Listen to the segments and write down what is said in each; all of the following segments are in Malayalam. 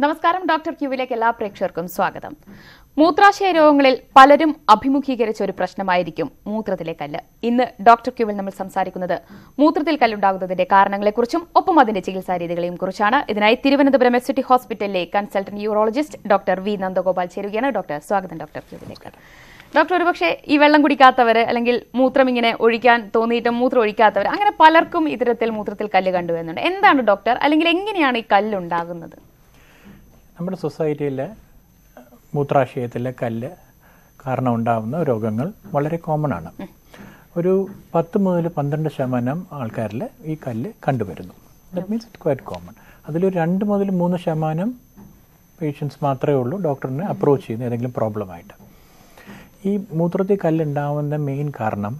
നമസ്കാരം ഡോക്ടർ ക്യൂവിലേക്ക് എല്ലാ പ്രേക്ഷകർക്കും സ്വാഗതം മൂത്രാശയ രോഗങ്ങളിൽ പലരും അഭിമുഖീകരിച്ച ഒരു പ്രശ്നമായിരിക്കും മൂത്രത്തിലെ കല്ല് ഇന്ന് ഡോക്ടർ ക്യൂവിൽ നമ്മൾ സംസാരിക്കുന്നത് മൂത്രത്തിൽ കല്ലുണ്ടാകുന്നതിന്റെ കാരണങ്ങളെക്കുറിച്ചും ഒപ്പം അതിന്റെ ചികിത്സാ രീതികളെയും കുറിച്ചാണ് ഇതിനായി തിരുവനന്തപുരം എസ് സിറ്റി ഹോസ്പിറ്റലിലെ consultant urologist doctor V Nandagopal ചേരുകയാണ് ഡോക്ടർ സ്വാഗതം ഡോക്ടർ ക്യൂവിലേക്ക് ഡോക്ടർ ഒരുപക്ഷെ ഈ വെള്ളം കുടിക്കാത്തവർ അല്ലെങ്കിൽ മൂത്രം ഇങ്ങനെ ഒഴിക്കാൻ തോന്നിയിട്ടും മൂത്രം ഒഴിക്കാത്തവർ അങ്ങനെ പലർക്കും ഇത്തരത്തിൽ മൂത്രത്തിൽ കല്ല് കണ്ടുവരുന്നുണ്ട് എന്താണ് ഡോക്ടർ അല്ലെങ്കിൽ എങ്ങനെയാണ് ഈ കല്ലുണ്ടാകുന്നത് നമ്മുടെ സൊസൈറ്റിയിലെ മൂത്രാശയത്തിലെ കല്ല് കാരണം ഉണ്ടാകുന്ന രോഗങ്ങൾ വളരെ കോമൺ ആണ് ഒരു പത്ത് മുതൽ പന്ത്രണ്ട് ശതമാനം ആൾക്കാരിൽ ഈ കല്ല് കണ്ടുവരുന്നു that means it quite common അതിലൊരു രണ്ട് മുതൽ മൂന്ന് ശതമാനം പേഷ്യൻസ് മാത്രമേ ഉള്ളൂ ഡോക്ടറിനെ അപ്രോച്ച് ചെയ്യുന്ന ഏതെങ്കിലും പ്രോബ്ലം ആയിട്ട് ഈ മൂത്രത്തിൽ കല്ലുണ്ടാവുന്ന മെയിൻ കാരണം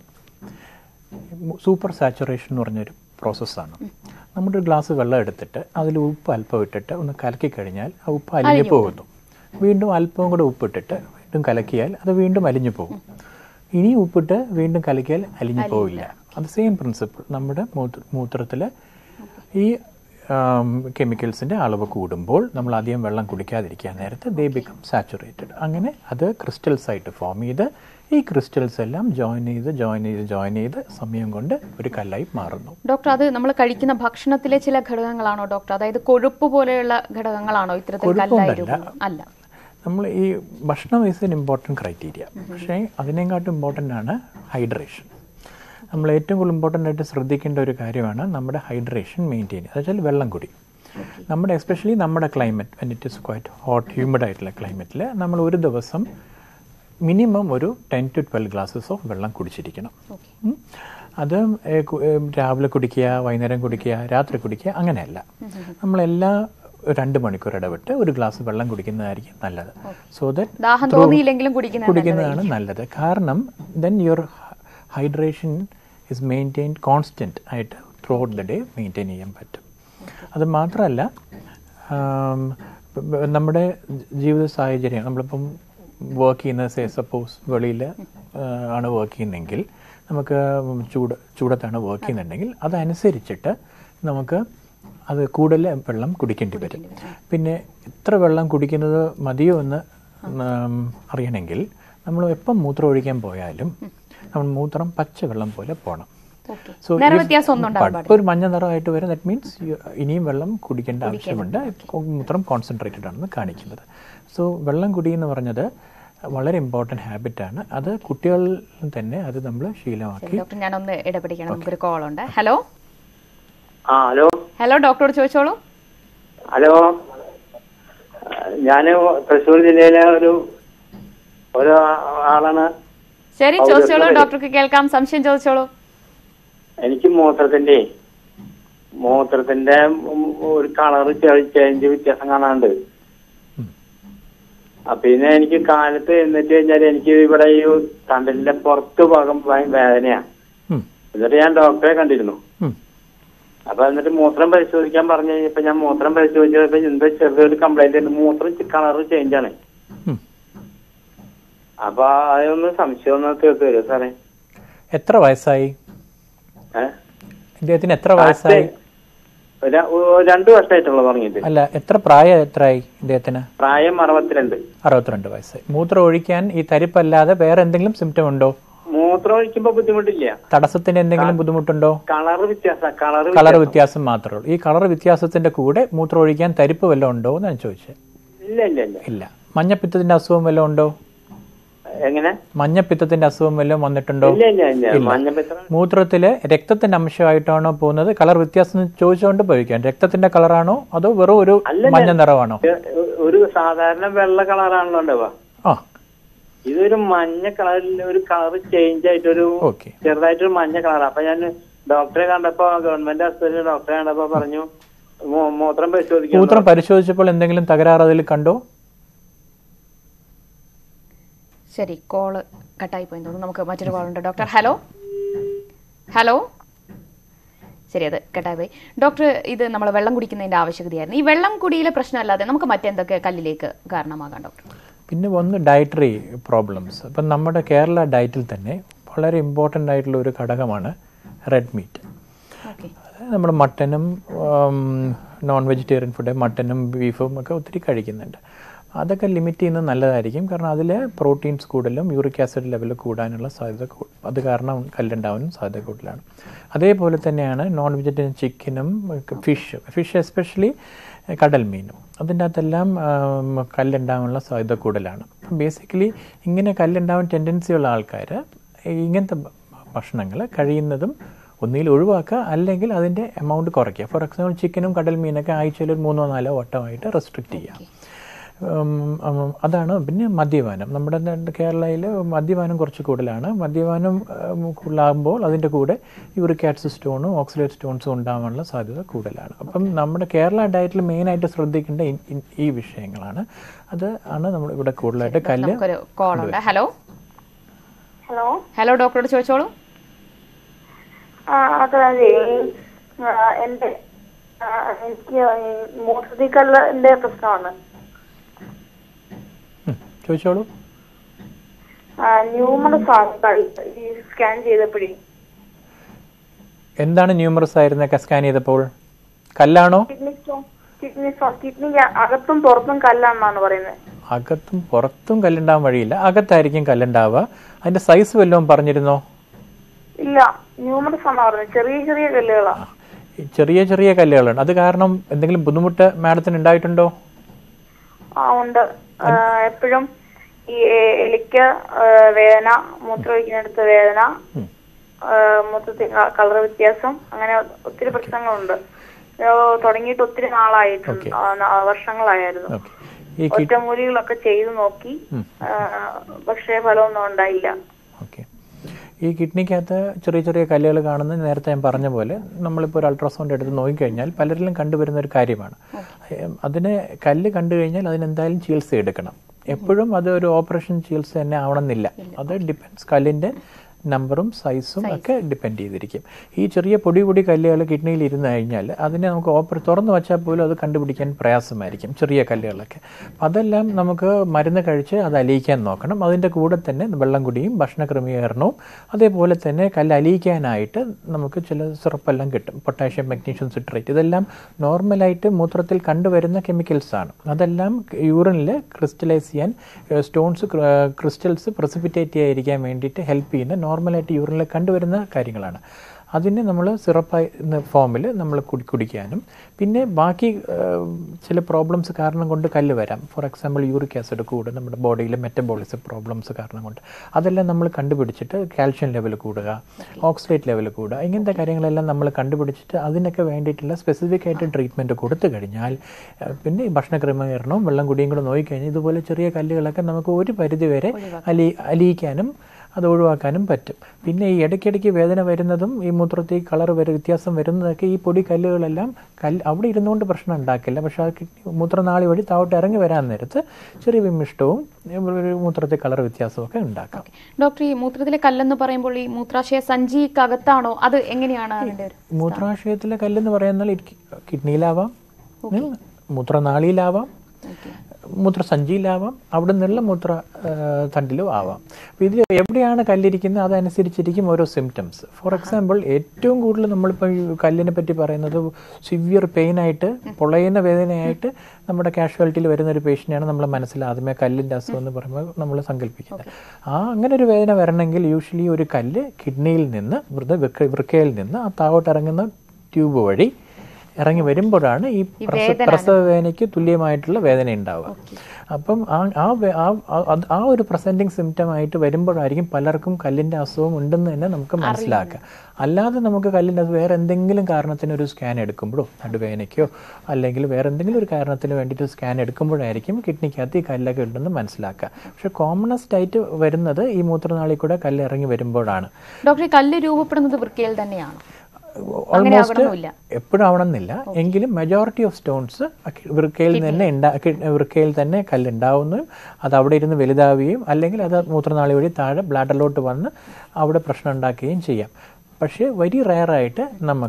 സൂപ്പർ സാച്ചുറേഷൻ എന്ന് പറഞ്ഞൊരു പ്രോസസ്സാണ് നമ്മുടെ ഒരു ഗ്ലാസ് വെള്ളം എടുത്തിട്ട് അതിൽ ഉപ്പ് അല്പം ഇട്ടിട്ട് ഒന്ന് കലക്കി കഴിഞ്ഞാൽ ആ ഉപ്പ് അലിഞ്ഞു പോകുന്നു വീണ്ടും അല്പം കൂടെ ഉപ്പിട്ടിട്ട് വീണ്ടും കലക്കിയാൽ അത് വീണ്ടും അലിഞ്ഞു പോകും ഇനി ഉപ്പിട്ട് വീണ്ടും കലക്കിയാൽ അലിഞ്ഞു പോവില്ല അത് സെയിം പ്രിൻസിപ്പിൾ നമ്മുടെ മൂത്ര മൂത്രത്തിൽ ഈ കെമിക്കൽസിൻ്റെ അളവ് കൂടുമ്പോൾ നമ്മൾ അധികം വെള്ളം കുടിക്കാതിരിക്കാൻ നേരത്ത് ദേ ബിക്കം സാച്ചുറേറ്റഡ് അങ്ങനെ അത് ക്രിസ്റ്റൽസ് ആയിട്ട് ഫോം ചെയ്ത് ഈ ക്രിസ്റ്റൽസ് എല്ലാം ജോയിൻ ചെയ്ത് ജോയിൻ ചെയ്ത് ജോയിൻ ചെയ്ത് സമയം കൊണ്ട് ഒരു കല്ലായി മാറുന്നു ഡോക്ടർ അത് നമ്മൾ കഴിക്കുന്ന ഭക്ഷണത്തിലെ ചില ഘടകങ്ങളാണോ ഡോക്ടർ അതായത് കൊഴുപ്പ് പോലെയുള്ള ഘടകങ്ങളാണോ ഇത്തരത്തിൽ കല്ലായി കൊഴുപ്പൊന്നല്ല. രൂപം അല്ല നമ്മൾ ഈ ഭക്ഷണം ഈസ് എൻ ഇമ്പോർട്ടൻറ്റ് ക്രൈറ്റീരിയ പക്ഷേ അതിനേക്കാട്ടും ഇമ്പോർട്ടൻ്റ് ആണ് ഹൈഡ്രേഷൻ നമ്മൾ ഏറ്റവും കൂടുതൽ ഇമ്പോർട്ടൻ്റ് ആയിട്ട് ശ്രദ്ധിക്കേണ്ട ഒരു കാര്യമാണ് നമ്മുടെ ഹൈഡ്രേഷൻ മെയിൻറ്റെയിൻ എന്ന് വെച്ചാൽ വെള്ളം കുടി നമ്മുടെ എസ്പെഷ്യലി നമ്മുടെ climate when it is quite hot humid ആയിട്ടുള്ള ക്ലൈമറ്റിൽ നമ്മൾ ഒരു ദിവസം മിനിമം ഒരു ten to twelve glasses of വെള്ളം കുടിച്ചിരിക്കണം ഉം. അത് ഏ, കു- ഏ, രാവിലെ കുടിക്കുക വൈകുന്നേരം കുടിക്കുക രാത്രി കുടിക്കുക അങ്ങനെയല്ല നമ്മളെല്ലാ രണ്ട് മണിക്കൂർ ഇടവിട്ട് ഒരു ഗ്ലാസ് വെള്ളം കുടിക്കുന്നതായിരിക്കും നല്ലത് സോ ദാറ്റ് ദാഹം തോന്നിയില്ലെങ്കിലും കുടിക്കുന്ന കുടിക്കുന്നതാണ് നല്ലത് കാരണം then your hydration is maintain constant ആയിട്ട് throughout the day maintain ചെയ്യാൻ പറ്റും അത് മാത്രമല്ല ആം, ബ- നമ്മുടെ ജീവിത സാഹചര്യം നമ്മളിപ്പം വർക്ക് ചെയ്യുന്ന സേ സപ്പോസ് വെളിയിൽ ആണ് വർക്ക് ചെയ്യുന്നതെങ്കിൽ നമുക്ക് ചൂട് ചൂടത്താണ് വർക്ക് ചെയ്യുന്നുണ്ടെങ്കിൽ അതനുസരിച്ചിട്ട് നമുക്ക് അത് കൂടുതൽ വെള്ളം കുടിക്കേണ്ടി വരും പിന്നെ എത്ര വെള്ളം കുടിക്കുന്നത് മതിയോ എന്ന് ഉം, അറിയണമെങ്കിൽ നമ്മൾ എപ്പം മൂത്രം ഒഴിക്കാൻ പോയാലും നമ്മൾ മൂത്രം പച്ചവെള്ളം പോലെ പോകണം ഓക്കെ സോ നിറവ്യത്യാസം ഒന്നും ഉണ്ടാകാൻ ഒരു മഞ്ഞ നിറമായിട്ട് വരും ദറ്റ് മീൻസ് ഇനിയും വെള്ളം കുടിക്കേണ്ട ആവശ്യമുണ്ട് മൂത്രം കോൺസെൻട്രേറ്റഡ് ആണെന്ന് കാണിക്കുന്നത് സോ വെള്ളം കുടി എന്ന് പറഞ്ഞത് വളരെ ഇമ്പോർട്ടൻറ്റ് ഹാബിറ്റാണ് അത് കുട്ടികളിൽ തന്നെ അത് നമ്മൾ ശീലമാക്കി ഡോക്ടർ ഞാനൊന്ന് ഇടപെടിക്കണം നമുക്കൊരു കോൾ ഉണ്ട് ഹലോ ആ ഹലോ ഹലോ ഡോക്ടറോട് ചോദിച്ചോളൂ ഹലോ ഞാൻ തൃശ്ശൂർ ജില്ലയിലെ ഒരു ഒരു ആളാണ് ശരി ചോദിച്ചോളൂ ഡോക്ടർക്ക് കേൾക്കാം സംശയം ചോദിച്ചോളൂ എനിക്ക് മൂത്രത്തിന്റെ മൂത്രത്തിന്റെ ഉം ഒരു കളർ ചേഞ്ച് വ്യത്യാസം കാണാണ്ട് ആ, പിന്നെ എനിക്ക് കാലത്ത് എന്നിട്ട് കഴിഞ്ഞാൽ എനിക്ക് ഇവിടെ ഈ തണ്ടലിന്റെ പുറത്ത് ഭാഗം ഭയ- വേദനയാ ഉം, എന്നിട്ട് ഞാൻ ഡോക്ടറെ കണ്ടിരുന്നു ഉം. അപ്പൊ എന്നിട്ട് മൂത്രം പരിശോധിക്കാൻ പറഞ്ഞു കഴിഞ്ഞപ്പോ ഞാൻ മൂത്രം പരിശോധിച്ചപ്പോ എന്താ ചെറിയൊരു കംപ്ലൈന്റ് ഉണ്ട് മൂത്രം കളർ ചേഞ്ച് ആണ് ഉം. അപ്പൊ അതൊന്ന് സംശയം ഒന്ന് തീർത്ത് തരുമോ സാറേ എത്ര വയസ്സായി ഏഹ് ഇദ്ദേഹത്തിന് എത്ര വയസ്സായി ഒരു- ഒരു രണ്ടു വർഷമായിട്ടുള്ള തുടങ്ങിയിട്ട് അല്ല എത്ര പ്രായം എത്രയായി ഇദ്ദേഹത്തിന് പ്രായം അറുപത്തിരണ്ട് അറുപത്തിരണ്ട് വയസ്സായി മൂത്രം ഒഴിക്കാൻ ഈ തരിപ്പല്ലാതെ വേറെ എന്തെങ്കിലും സിംറ്റം ഉണ്ടോ മൂത്രം ഒഴിക്കുമ്പോ ബുദ്ധിമുട്ടില്ല തടസ്സത്തിന് എന്തെങ്കിലും ബുദ്ധിമുട്ടുണ്ടോ കളർ വ്യത്യാസം കളർ കളർ വ്യത്യാസം മാത്രമേ ഉള്ളൂ ഈ കളർ വ്യത്യാസത്തിന്റെ കൂടെ മൂത്രം ഒഴിക്കാൻ തരിപ്പ് വല്ലതും ഉണ്ടോ എന്നാണ് ചോദിച്ചത് ഇല്ല ഇല്ല ഇല്ല ഇല്ല മഞ്ഞപ്പിത്തത്തിന്റെ അസുഖം വല്ലതും ഉണ്ടോ എങ്ങനെ മഞ്ഞപ്പിത്തത്തിന്റെ അസുഖം വല്ലതും വന്നിട്ടുണ്ടോ ഇല്ല ഇല്ല ഇല്ല മഞ്ഞപ്പിത്തം മൂത്രത്തില് രക്തത്തിന്റെ അംശമായിട്ടാണോ പോകുന്നത് കളർ വ്യത്യാസം എന്ന് ചോദിച്ചുകൊണ്ട് പോയിക്കാൻ രക്തത്തിന്റെ കളറാണോ അതോ വെറും ഒരു മഞ്ഞ നിറമാണോ ഒരു സാധാരണ വെള്ള കളറാണല്ലോ ഉണ്ടാവുക ആ ഇതൊരു മഞ്ഞ കളറിൽ ഒരു കളർ ചേഞ്ച് ആയിട്ട് ഒരു ഓക്കെ ചെറുതായിട്ടൊരു മഞ്ഞ കളർ അപ്പൊ ഞാൻ ഡോക്ടറെ കണ്ടപ്പോ ഗവൺമെന്റ് ആശുപത്രിയിൽ ഡോക്ടറെ കണ്ടപ്പോ പറഞ്ഞു മൂ- മൂത്രം പരിശോധിക്കണം മൂത്രം പരിശോധിച്ചപ്പോൾ എന്തെങ്കിലും തകരാറ് അതിൽ കണ്ടോ ശരി കോള് കട്ടായി പോയി തോന്നുന്നു നമുക്ക് മറ്റൊരു കോൾ ഉണ്ട് ഡോക്ടർ ഹലോ ഹലോ ശരി അത് കട്ടായി പോയി ഡോക്ടർ ഇത് നമ്മൾ വെള്ളം കുടിക്കുന്നതിന്റെ ആവശ്യകതയായിരുന്നു ഈ വെള്ളം കുടിയിലെ പ്രശ്നമല്ലാതെ നമുക്ക് മറ്റെന്തൊക്കെ കല്ലിലേക്ക് കാരണമാകാം ഡോക്ടർ പിന്നെ ഒന്ന് ഡയറ്ററി പ്രോബ്ലംസ് ഇപ്പം നമ്മുടെ കേരള ഡയറ്റിൽ തന്നെ വളരെ ഇമ്പോർട്ടൻ്റ് ആയിട്ടുള്ള ഒരു ഘടകമാണ് റെഡ് മീറ്റ് ഓക്കെ നമ്മുടെ മട്ടനും നോൺ വെജിറ്റേറിയൻ ഫുഡ് മട്ടനും ബീഫും ഒക്കെ ഒത്തിരി കഴിക്കുന്നുണ്ട് അതൊക്കെ ലിമിറ്റ് ചെയ്യുന്നത് നല്ലതായിരിക്കും കാരണം അതിൽ പ്രോട്ടീൻസ് കൂടുതലും യൂറിക് ആസിഡ് ലെവൽ കൂടാനുള്ള സാധ്യത കൂ- അത് കാരണം കല്ലുണ്ടാവാനും സാധ്യത കൂടുതലാണ് അതേപോലെ തന്നെയാണ് നോൺ വെജിറ്റേറിയൻ ചിക്കനും ഫിഷ് ഫിഷ് എസ്പെഷ്യലി കടൽ മീനും അതിൻ്റെ അകത്തെല്ലാം ആം, കല്ലുണ്ടാവാനുള്ള സാധ്യത കൂടുതലാണ് ബേസിക്കലി ഇങ്ങനെ കല്ലുണ്ടാവാൻ ടെൻഡൻസി ഉള്ള ആൾക്കാർ ഇങ്ങനത്തെ ഭക്ഷണങ്ങൾ കഴിയുന്നതും ഒന്നുകിൽ ഒഴിവാക്കുക അല്ലെങ്കിൽ അതിൻ്റെ എമൗണ്ട് കുറയ്ക്കുക ഫോർ എക്സാമ്പിൾ ചിക്കനും കടൽ മീനൊക്കെ ആഴ്ചയിൽ ഒരു മൂന്നോ നാലോ വട്ടമായിട്ട് റെസ്ട്രിക്റ്റ് ചെയ്യാം ഉം, ഉം, അതാണ് പിന്നെ മദ്യപാനം നമ്മുടെ ന- കേരളയിൽ മദ്യപാനം കുറച്ച് കൂടുതലാണ് മദ്യപാനം ഉം, കൂടുതലാകുമ്പോൾ അതിൻ്റെ കൂടെ യൂറിക് ആസിഡ് സ്റ്റോണും ഓക്സിലേറ്റ് സ്റ്റോൺസും ഉണ്ടാവാനുള്ള സാധ്യത കൂടുതലാണ് അപ്പം നമ്മുടെ കേരള ഡയറ്റിൽ മെയിനായിട്ട് ശ്രദ്ധിക്കേണ്ട ഇ- ഇ- ഈ വിഷയങ്ങളാണ് അത് ആണ് നമ്മൾ ഇവിടെ കൂടുതലായിട്ട് കല്ല് നമുക്കൊരു കോൾ ഉണ്ട് ഹലോ ഹലോ ഹലോ ഡോക്ടറോട് ചോദിച്ചോളൂ ആ അതെ എന്റെ ആ, എനിക്ക് മൂത്രത്തിക്കല്ലിന്റെ പ്രശ്നമാണ് ഉം, ചോദിച്ചോളൂ ന്യൂമറസ് ആണ് ഈ സ്കാൻ ചെയ്തപ്പോഴേ എന്താണ് ന്യൂമറസ് ആയിരുന്നൊക്കെ സ്കാൻ ചെയ്തപ്പോൾ കല്ലാണോ kidney stone kidney stone kidney അകത്തും പുറത്തും കല്ലാണെന്നാണ് പറയുന്നത് അകത്തും പുറത്തും കല്ലുണ്ടാവാൻ വഴിയില്ല അകത്തായിരിക്കും കല്ലുണ്ടാവുക അതിന്റെ സൈസ് വല്ലതും പറഞ്ഞിരുന്നോ ഇല്ല ന്യൂമറസ് ആണ് പറയുന്നത് ചെറിയ ചെറിയ കല്ലുകളാ ഈ ചെറിയ ചെറിയ കല്ലുകളുണ്ട് അത് കാരണം എന്തെങ്കിലും ബുദ്ധിമുട്ട് മാഡത്തിന് ഉണ്ടായിട്ടുണ്ടോ ആ ഉണ്ട് എപ്പോഴും ഈ എ- എലിക്ക് ആ, വേദന മൂത്രമൊഴിക്കുന്നിടത്ത് വേദന ഉം. മൊത്തത്തിൽ കളർ വ്യത്യാസം അങ്ങനെ ഒത്തിരി പ്രശ്നങ്ങളുണ്ട് ഇത് തുടങ്ങിയിട്ട് ഒത്തിരി നാളായിട്ടുണ്ട് ആ, ന- വർഷങ്ങളായിരുന്നു ഓക്കെ ഈ കി ഒറ്റമൂലികളൊക്കെ ചെയ്തു നോക്കി ഉം. ആ, പക്ഷേ ഫലമൊന്നും ഉണ്ടായില്ല ഓക്കെ ഈ കിഡ്നിക്കകത്ത് ചെറിയ ചെറിയ കല്ലുകൾ കാണുന്നത് നേരത്തെ ഞാൻ പറഞ്ഞ പോലെ നമ്മളിപ്പോൾ ഒരു അൾട്രാസൗണ്ട് എടുത്ത് നോക്കിക്കഴിഞ്ഞാൽ പലരിലും കണ്ടുവരുന്ന ഒരു കാര്യമാണ് ഏം, അതിന് കല്ല് കണ്ടു കഴിഞ്ഞാൽ അതിനെന്തായാലും ചികിത്സ എടുക്കണം എപ്പോഴും അത് ഒരു ഓപ്പറേഷൻ ചികിത്സ തന്നെ ആവണമെന്നില്ല അത് ഡിപ്പെൻസ് കല്ലിൻ്റെ നമ്പറും സൈസും ഒക്കെ ഡിപ്പെൻഡ് ചെയ്തിരിക്കും ഈ ചെറിയ പൊടി പൊടി കല്ലുകൾ കിഡ്നിയിൽ ഇരുന്ന് കഴിഞ്ഞാൽ അതിനെ നമുക്ക് ഓപ്പർ തുറന്നു വെച്ചാൽ പോലും അത് കണ്ടുപിടിക്കാൻ പ്രയാസമായിരിക്കും ചെറിയ കല്ലുകളൊക്കെ അപ്പം അതെല്ലാം നമുക്ക് മരുന്ന് കഴിച്ച് അത് അലിയിക്കാൻ നോക്കണം അതിൻ്റെ കൂടെ തന്നെ വെള്ളം കുടിയും ഭക്ഷണ ക്രമീകരണവും അതേപോലെ തന്നെ കല്ല് അലിയിക്കാനായിട്ട് നമുക്ക് ചില സിറപ്പെല്ലാം കിട്ടും പൊട്ടാഷ്യം മഗ്നീഷ്യം സിട്രേറ്റ് ഇതെല്ലാം നോർമലായിട്ട് മൂത്രത്തിൽ കണ്ടുവരുന്ന കെമിക്കൽസ് ആണ് അതെല്ലാം യൂറിനിൽ ക്രിസ്റ്റലൈസ് ചെയ്യാൻ സ്റ്റോൺസ് ക്രിസ്റ്റൽസ് പ്രസിപ്പിറ്റേറ്റ് ചെയ്യാതിരിക്കാൻ വേണ്ടിയിട്ട് ഹെൽപ്പ് ചെയ്യുന്ന നോർമലായിട്ട് യൂറിനിൽ കണ്ടുവരുന്ന കാര്യങ്ങളാണ് അതിനെ നമ്മൾ സിറപ്പായി ഫോമിൽ നമ്മൾ കുടി കുടിക്കാനും പിന്നെ ബാക്കി ഏഹ്, ചില പ്രോബ്ലംസ് കാരണം കൊണ്ട് കല്ല് വരാം ഫോർ എക്സാമ്പിൾ യൂറിക് ആസിഡ് കൂടും നമ്മുടെ ബോഡിയിലെ മെറ്റബോളിസം പ്രോബ്ലംസ് കാരണം കൊണ്ട് അതെല്ലാം നമ്മൾ കണ്ടുപിടിച്ചിട്ട് കാൽഷ്യം ലെവൽ കൂടുക ഓക്സിഡേറ്റ് ലെവൽ കൂടുക ഇങ്ങനത്തെ കാര്യങ്ങളെല്ലാം നമ്മൾ കണ്ടുപിടിച്ചിട്ട് അതിനൊക്കെ വേണ്ടിയിട്ടുള്ള സ്പെസിഫിക് ആയിട്ട് ട്രീറ്റ്മെൻറ്റ് കൊടുത്തു കഴിഞ്ഞാൽ ഏഹ്, പിന്നെ ഈ ഭക്ഷണ ക്രമീകരണവും വെള്ളം കുടിയും കൂടെ നോക്കിക്കഴിഞ്ഞാൽ ഇതുപോലെ ചെറിയ കല്ലുകളൊക്കെ നമുക്ക് ഒരു പരിധി വരെ അലി അലിയിക്കാനും അത് ഒഴിവാക്കാനും പറ്റും പിന്നെ ഈ ഇടയ്ക്കിടയ്ക്ക് വേദന വരുന്നതും ഈ മൂത്രത്തിൽ കളർ വരെ വ്യത്യാസം വരുന്നതൊക്കെ ഈ പൊടി കല്ലുകളെല്ലാം കല്ല് അവിടെ ഇരുന്നുകൊണ്ട് പ്രശ്നം ഉണ്ടാക്കില്ല പക്ഷെ ആ കിഡ്നി മൂത്രനാളി വഴി താവോട്ട് ഇറങ്ങി വരാൻ നേരത്ത് ചെറിയ വിമിഷ്ടവും ഒരു മൂത്രത്തിൽ കളർ വ്യത്യാസമൊക്കെ ഉണ്ടാക്കാം ഡോക്ടർ ഈ മൂത്രത്തിലെ കല്ലെന്ന് പറയുമ്പോൾ ഈ മൂത്രാശയ സഞ്ചിക്കകത്താണോ അത് എങ്ങനെയാണ് അതിന്റെ ഒരു മൂത്രാശയത്തിലെ കല്ലെന്ന് പറയുന്നാൽ ഇരിക്ക- കിഡ്നിയിലാവാം ഉം, മൂത്രനാളിയിലാവാം മൂത്രസഞ്ചിയിലാവാം അവിടെ നിന്നുള്ള മൂത്ര ആ, തണ്ടിലും ആവാം അപ്പോൾ ഇതിൽ എവിടെയാണ് കല്ലിരിക്കുന്നത് അതനുസരിച്ചിരിക്കും ഓരോ സിംറ്റംസ് ഫോർ എക്സാമ്പിൾ ഏറ്റവും കൂടുതൽ നമ്മളിപ്പോൾ ഈ കല്ലിനെ പറ്റി പറയുന്നത് സിവിയർ പെയിൻ ആയിട്ട് പൊളയുന്ന വേദനയായിട്ട് നമ്മുടെ കാഷ്വാലിറ്റിയിൽ വരുന്ന ഒരു പേഷ്യൻ്റാണ് നമ്മൾ മനസ്സിൽ ആദ്യമേ കല്ലിൻ്റെ അസുഖം എന്ന് പറയുമ്പോൾ നമ്മൾ സങ്കല്പിക്കുന്നത് ആ അങ്ങനെ ഒരു വേദന വരണമെങ്കിൽ യൂഷ്വലി ഒരു കല്ല് കിഡ്നിയിൽ നിന്ന് വൃത വൃക്ക- വൃക്കയിൽ നിന്ന് ആ താവോട്ട് ഇറങ്ങുന്ന ട്യൂബ് വഴി ഇറങ്ങി വരുമ്പോഴാണ് ഈ പ്രസ- പ്രസവ വേദനയ്ക്ക് തുല്യമായിട്ടുള്ള വേദന ഉണ്ടാവുക അപ്പം ആ ആ വേ- ആ- ആ- അത് ആ ഒരു പ്രസന്റിങ് സിംറ്റം ആയിട്ട് വരുമ്പോഴായിരിക്കും പലർക്കും കല്ലിന്റെ അസുഖം ഉണ്ടെന്ന് തന്നെ നമുക്ക് മനസ്സിലാക്കുക അല്ലാതെ നമുക്ക് കല്ലിന്റെ അസുഖം വേറെ എന്തെങ്കിലും കാരണത്തിന് ഒരു സ്കാൻ എടുക്കുമ്പോഴോ നടുവേദനയ്ക്കോ അല്ലെങ്കിൽ വേറെ എന്തെങ്കിലും ഒരു കാരണത്തിന് വേണ്ടിയിട്ട് സ്കാൻ എടുക്കുമ്പോഴായിരിക്കും കിഡ്നിക്കകത്ത് ഈ കല്ലൊക്കെ ഉണ്ടെന്ന് മനസ്സിലാക്കുക പക്ഷെ കോമണസ്റ്റ് ആയിട്ട് വരുന്നത് ഈ മൂത്രനാളിൽ കൂടെ കല്ല് ഇറങ്ങി വരുമ്പോഴാണ് ഡോക്ടർ ഈ കല്ല് രൂപപ്പെടുന്നത് വൃക്കയിൽ തന്നെയാണ് ഓൾമോസ്റ്റ് ആവണമെന്നില്ല. എപ്പോഴും ആവണമെന്നില്ല എങ്കിലും മെജോറിറ്റി ഓഫ് സ്റ്റോൺസ് വൃക്കയിൽ തന്നെ ഉണ്ടാ കി- വൃക്കയിൽ തന്നെ കല്ലുണ്ടാവുന്നതും അത് അവിടെ ഇരുന്ന് വലുതാവുകയും അല്ലെങ്കിൽ അത് മൂത്രനാളി വഴി താഴെ ബ്ലാഡറിലോട്ട് വന്ന് അവിടെ പ്രശ്നം ഉണ്ടാക്കുകയും ചെയ്യാം പക്ഷേ വെരി റയറായിട്ട് നമുക്ക്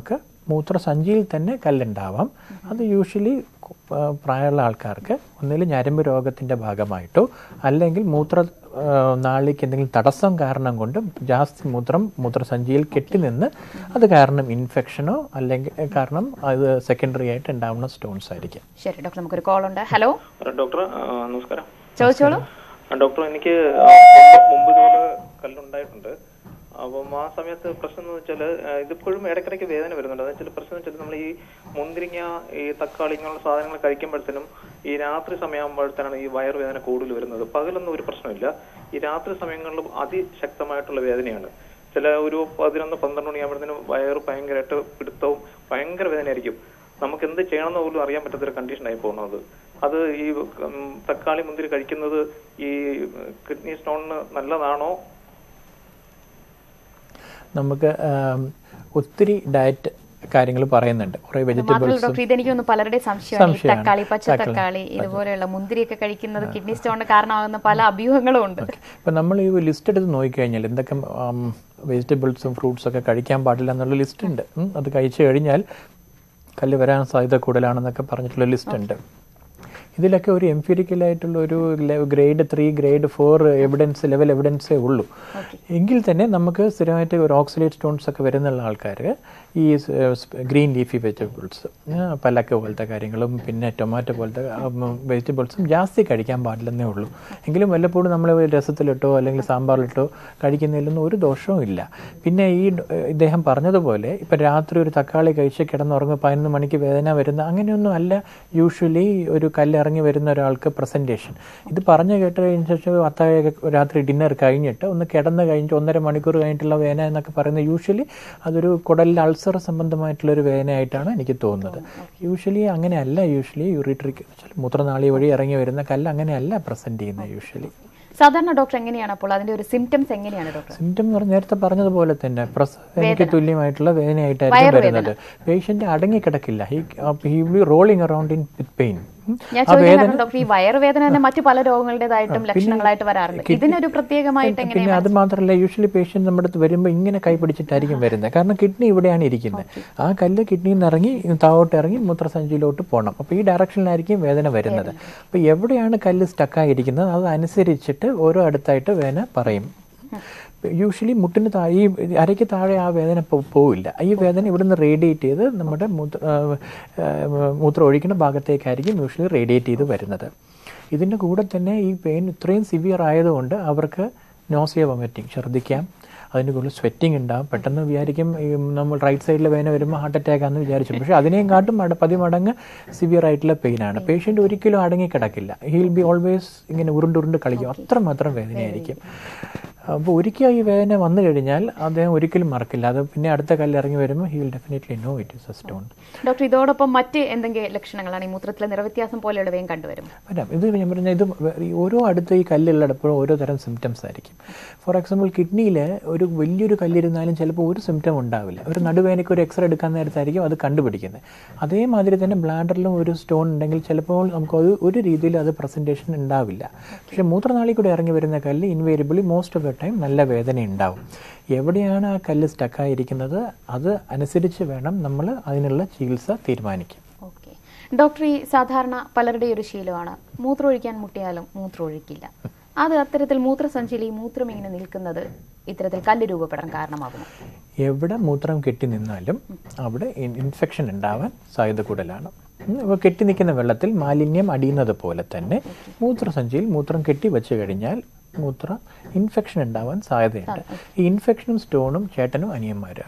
മൂത്രസഞ്ചിയിൽ തന്നെ കല്ലുണ്ടാവാം അത് യൂഷ്വലി പ്രായമുള്ള ആൾക്കാർക്ക് ഒന്നുകിൽ ഞരമ്പ് രോഗത്തിൻ്റെ ഭാഗമായിട്ടോ അല്ലെങ്കിൽ മൂത്ര ആ, നാളിക്ക് എന്തെങ്കിലും തടസ്സം കാരണം കൊണ്ട് ജാസ്തി മൂത്രം മൂത്രസഞ്ചിയിൽ കെട്ടി നിന്ന് അത് കാരണം ഇൻഫെക്ഷനോ അല്ലെങ്കിൽ കാരണം അത് സെക്കൻഡറി ആയിട്ട് ഉണ്ടാവുന്ന സ്റ്റോൺസ് ആയിരിക്കും ശരി ഡോക്ടർ നമുക്കൊരു കോൾ ഉണ്ട് ഹലോ ഡോക്ടർ ആ, നമസ്കാരം ചോദിച്ചോളൂ ആ, ഡോക്ടർ എനിക്ക് ആ, മുമ്പ് മുമ്പ് ഇതുപോലെ കല്ലുണ്ടായിട്ടുണ്ട് അപ്പം ആ സമയത്ത് പ്രശ്നം എന്ന് വെച്ചാൽ ഇതിപ്പോഴും ഇടയ്ക്കിടയ്ക്ക് വേദന വരുന്നുണ്ട് അതെന്ന് വെച്ചാൽ പ്രശ്നം എന്ന് വെച്ചാൽ നമ്മൾ ഈ മുന്തിരിങ്ങ ഈ തക്കാളി ഇങ്ങനെയുള്ള സാധനങ്ങൾ കഴിക്കുമ്പോഴത്തേനും ഈ രാത്രി സമയമാകുമ്പോഴത്തേനാണ് ഈ വയറുവേദന കൂടുതൽ വരുന്നത് പകലൊന്നും ഒരു പ്രശ്നമില്ല ഈ രാത്രി സമയങ്ങളിലും അതിശക്തമായിട്ടുള്ള വേദനയാണ് ചില ഒരു പതിനൊന്ന് പന്ത്രണ്ട് മണിയാകുമ്പോഴത്തേനും വയറ് ഭയങ്കരമായിട്ട് പിടുത്തവും ഭയങ്കര വേദനയായിരിക്കും നമുക്ക് എന്ത് ചെയ്യണമെന്ന് പോലും അറിയാൻ പറ്റാത്തൊരു കണ്ടീഷനായി പോകുന്നത് അത് ഈ ഉം, തക്കാളി മുന്തിരി കഴിക്കുന്നത് ഈ കിഡ്നി സ്റ്റോണിന് നല്ലതാണോ നമുക്ക് ആം, ഒത്തിരി ഡയറ്റ് കാര്യങ്ങൾ പറയുന്നുണ്ട് കുറേ മാത്രമല്ല വെജിറ്റബിൾസും ഡോക്ടർ ഇതെനിക്ക് തോന്നുന്നു പലരുടെ സംശയമാണ് ഈ സംശയമാണ്. തക്കാളി പച്ച തക്കാളി. തക്കാളി ഇതുപോലെയുള്ള മുന്തിരിയൊക്കെ കഴിക്കുന്നത് കിഡ്നി സ്റ്റോണിന് കാരണമാകുന്ന പല അഭ്യൂഹങ്ങളും ഉണ്ട് ഇപ്പം നമ്മൾ ഈ ലിസ്റ്റ് എടുത്ത് നോക്കിക്കഴിഞ്ഞാൽ എന്തൊക്കെ വെജിറ്റബിൾസും ഫ്രൂട്ട്സും ഒക്കെ കഴിക്കാൻ പാടില്ല എന്നുള്ള ലിസ്റ്റ് ഉണ്ട് ഉം, അത് കഴിച്ചു കഴിഞ്ഞാൽ കല്ല് വരാൻ സാധ്യത കൂടുതലാണെന്നൊക്കെ പറഞ്ഞിട്ടുള്ള ലിസ്റ്റ് ഉണ്ട് ഇതിലൊക്കെ ഒരു എംഫിരിക്കലായിട്ടുള്ള ഒരു grade three grade four evidence level എവിഡൻസേ ഉള്ളൂ എങ്കിൽ തന്നെ നമുക്ക് സ്ഥിരമായിട്ട് ഒരു ഓക്സിലേറ്റ് സ്റ്റോൺസ് ഒക്കെ വരുന്നുള്ള ആൾക്കാർ ഈ ഗ്രീൻ ലീഫി വെജിറ്റബിൾസ് പല്ലക്ക പോലത്തെ കാര്യങ്ങളും പിന്നെ ടൊമാറ്റോ പോലത്തെ വെജിറ്റബിൾസും ജാസ്തി കഴിക്കാൻ പാടില്ലെന്നേ ഉള്ളൂ എങ്കിലും വല്ലപ്പോഴും നമ്മൾ രസത്തിലിട്ടോ അല്ലെങ്കിൽ സാമ്പാറിലിട്ടോ കഴിക്കുന്നതിലൊന്നും ഒരു ദോഷവും ഇല്ല പിന്നെ ഈ ഡ- ഇദ്ദേഹം പറഞ്ഞതുപോലെ ഇപ്പം രാത്രി ഒരു തക്കാളി കഴിച്ച് കിടന്നുറങ്ങും പതിനൊന്ന് മണിക്ക് വേദന വരുന്ന അങ്ങനെയൊന്നും അല്ല യൂഷ്വലി ഒരു കല്ലിറങ്ങി വരുന്ന ഒരാൾക്ക് പ്രസൻറ്റേഷൻ ഇത് പറഞ്ഞു കേട്ട് കഴിഞ്ഞ ശേഷം അത്താഴ രാത്രി ഡിന്നർ കഴിഞ്ഞിട്ട് ഒന്ന് കിടന്ന് കഴിഞ്ഞിട്ട് ഒന്നര മണിക്കൂർ കഴിഞ്ഞിട്ടുള്ള വേദന എന്നൊക്കെ പറയുന്നത് യൂഷ്വലി അതൊരു കുടലിൽ അൾസർ സംബന്ധമായിട്ടുള്ള ഒരു വേദനയായിട്ടാണ് എനിക്ക് തോന്നുന്നത് യൂഷ്വലി അങ്ങനെയല്ല യൂഷ്വലി യൂറിട്രിക് മൂത്രനാളി വഴി ഇറങ്ങി വരുന്ന കല്ല് അങ്ങനെയല്ല പ്രസന്റ് ചെയ്യുന്നത് യൂഷ്വലി സാധാരണ ഡോക്ടർ എങ്ങനെയാണ് അപ്പോൾ അതിന്റെ ഒരു സിംറ്റംസ് എങ്ങനെയാണ് ഡോക്ടർ സിംറ്റം എന്ന് പറഞ്ഞാൽ നേരത്തെ പറഞ്ഞതുപോലെ തന്നെ പ്രസവനിക്ക് തുല്യമായിട്ടുള്ള വേദനയായിട്ടായിരിക്കും വരുന്നത് പേഷ്യന്റ് അടങ്ങിക്കിടക്കില്ല he be rolling around in with pain ഞാൻ ചോദിക്കാൻ കാരണം ഡോക്ടർ ഈ വയറുവേദന തന്നെ മറ്റു പല രോഗങ്ങളുടേതായിട്ടും ലക്ഷണങ്ങളായിട്ട് വരാറുണ്ട് ഇതിനൊരു പ്രത്യേകമായിട്ട് പിന്നെ എങ്ങനെയാണ് അത് മാത്രമല്ല യൂഷ്വലി പേഷ്യന്റ് നമ്മുടെ അടുത്ത് വരുമ്പോൾ ഇങ്ങനെ കൈ പിടിച്ചിട്ടായിരിക്കും വരുന്നത് കാരണം കിഡ്നി ഇവിടെയാണ് ഇരിക്കുന്നത് ആ കല്ല് കിഡ്നിയിൽ നിന്ന് ഇറങ്ങി താവോട്ട് ഇറങ്ങി മൂത്രസഞ്ചിയിലോട്ട് പോകണം അപ്പോൾ ഈ ഡയറക്ഷനിലായിരിക്കും വേദന വരുന്നത് അപ്പോൾ എവിടെയാണ് കല്ല് സ്റ്റക്കായിരിക്കുന്നത് അത് അനുസരിച്ചിട്ട് ഓരോ അടുത്തായിട്ട് വേദന പറയും യൂഷ്വലി മുട്ടിന് താഴെ ഈ അരയ്ക്ക് താഴെ ആ വേദന പോ- പോവില്ല ഈ വേദന ഇവിടുന്ന് റേഡിയേറ്റ് ചെയ്ത് നമ്മുടെ മൂത്ര ആ, ആ, മൂത്രം ഒഴിക്കുന്ന ഭാഗത്തേക്കായിരിക്കും യൂഷ്വലി റേഡിയേറ്റ് ചെയ്ത് വരുന്നത് ഇതിൻ്റെ കൂടെ തന്നെ ഈ പെയിൻ ഇത്രയും സിവിയർ ആയതുകൊണ്ട് അവർക്ക് നോസിയ വൊമിറ്റിംഗ് ഛർദ്ദിക്കാം അതിന് കൂടുതൽ സ്വെറ്റിംഗ് ഉണ്ടാവും പെട്ടെന്ന് വിചാരിക്കും ഈ നമ്മൾ റൈറ്റ് സൈഡിൽ വേദന വരുമ്പോൾ ഹാർട്ട് അറ്റാക്ക് ആണെന്ന് വിചാരിച്ചു പക്ഷേ അതിനെയും കാട്ടും മട പതിമടങ്ങ് സിവിയർ ആയിട്ടുള്ള പെയിനാണ് പേഷ്യൻ്റ് ഒരിക്കലും അടങ്ങി കിടക്കില്ല ഹീൽ ബി ഓൾവേസ് ഇങ്ങനെ ഉരുണ്ടുരുണ്ട് കളിക്കും അത്രമാത്രം വേദനയായിരിക്കും അപ്പോൾ ഒരിക്കൽ ഈ വേദന വന്നു കഴിഞ്ഞാൽ അദ്ദേഹം ഒരിക്കലും മറക്കില്ല അത് പിന്നെ അടുത്ത കല്ല് ഇറങ്ങി വരുമ്പോൾ he will definitely know it is a stone doctor ഇതോടൊപ്പം മറ്റ് എന്തെങ്കിലും ലക്ഷണങ്ങളാണ് ഈ മൂത്രത്തിലെ നിറവ്യത്യാസം പോലെയുള്ളവയും കണ്ടുവരും വരാം ഇത് ഞാൻ പറഞ്ഞ ഇത് വേ- ഈ ഓരോ അടുത്ത ഈ കല്ലുള്ളടപ്പോഴും ഓരോ തരം സിംറ്റംസ് ആയിരിക്കും ഫോർ എക്സാമ്പിൾ കിഡ്നിയിൽ ഒരു വലിയൊരു കല്ലിരുന്നാലും ചിലപ്പോൾ ഒരു സിംറ്റം ഉണ്ടാവില്ല ഒരു നടുവേനയ്ക്ക് ഒരു എക്സ്റേ എടുക്കാൻ നേരത്തായിരിക്കും അത് കണ്ടുപിടിക്കുന്നത് അതേമാതിരി തന്നെ ബ്ലാഡറിലും ഒരു സ്റ്റോൺ ഉണ്ടെങ്കിൽ ചിലപ്പോൾ നമുക്ക് അത് ഒരു രീതിയിൽ അത് പ്രസൻറ്റേഷൻ ഉണ്ടാവില്ല പക്ഷേ മൂത്രനാളി കൂടെ ഇറങ്ങി വരുന്ന കല്ല് invariably most of the time നല്ല വേദന ഉണ്ടാവും എവിടെയാണ് ആ കല്ല് സ്റ്റക്കായിരിക്കുന്നത് അത് അനുസരിച്ച് വേണം നമ്മൾ അതിനുള്ള ചികിത്സ തീരുമാനിക്കാൻ ഓക്കെ ഡോക്ടർ ഈ സാധാരണ പലരുടെ ഒരു ശീലമാണ് മൂത്രം ഒഴിക്കാൻ മുട്ടിയാലും മൂത്രം ഒഴിക്കില്ല അത് അത്തരത്തിൽ മൂത്രസഞ്ചിയിൽ ഈ മൂത്രം ഇങ്ങനെ നിൽക്കുന്നത് ഇത്തരത്തിൽ കല്ല് രൂപപ്പെടാൻ കാരണമാകുന്നു എവിടെ മൂത്രം കെട്ടി നിന്നാലും അവിടെ ഇൻഫെക്ഷൻ ഉണ്ടാവാൻ സാധ്യത കൂടുതലാണ് ഉം, അപ്പോൾ കെട്ടി നിൽക്കുന്ന വെള്ളത്തിൽ മാലിന്യം അടിയുന്നത് പോലെ തന്നെ മൂത്രസഞ്ചിയിൽ മൂത്രം കെട്ടി വെച്ച് കഴിഞ്ഞാൽ മൂത്ര ഇൻഫെക്ഷൻ ഉണ്ടാവാൻ സാധ്യതയുണ്ട് ഈ ഇൻഫെക്ഷനും സ്റ്റോണും ചേട്ടനും അനിയന്മാരാണ്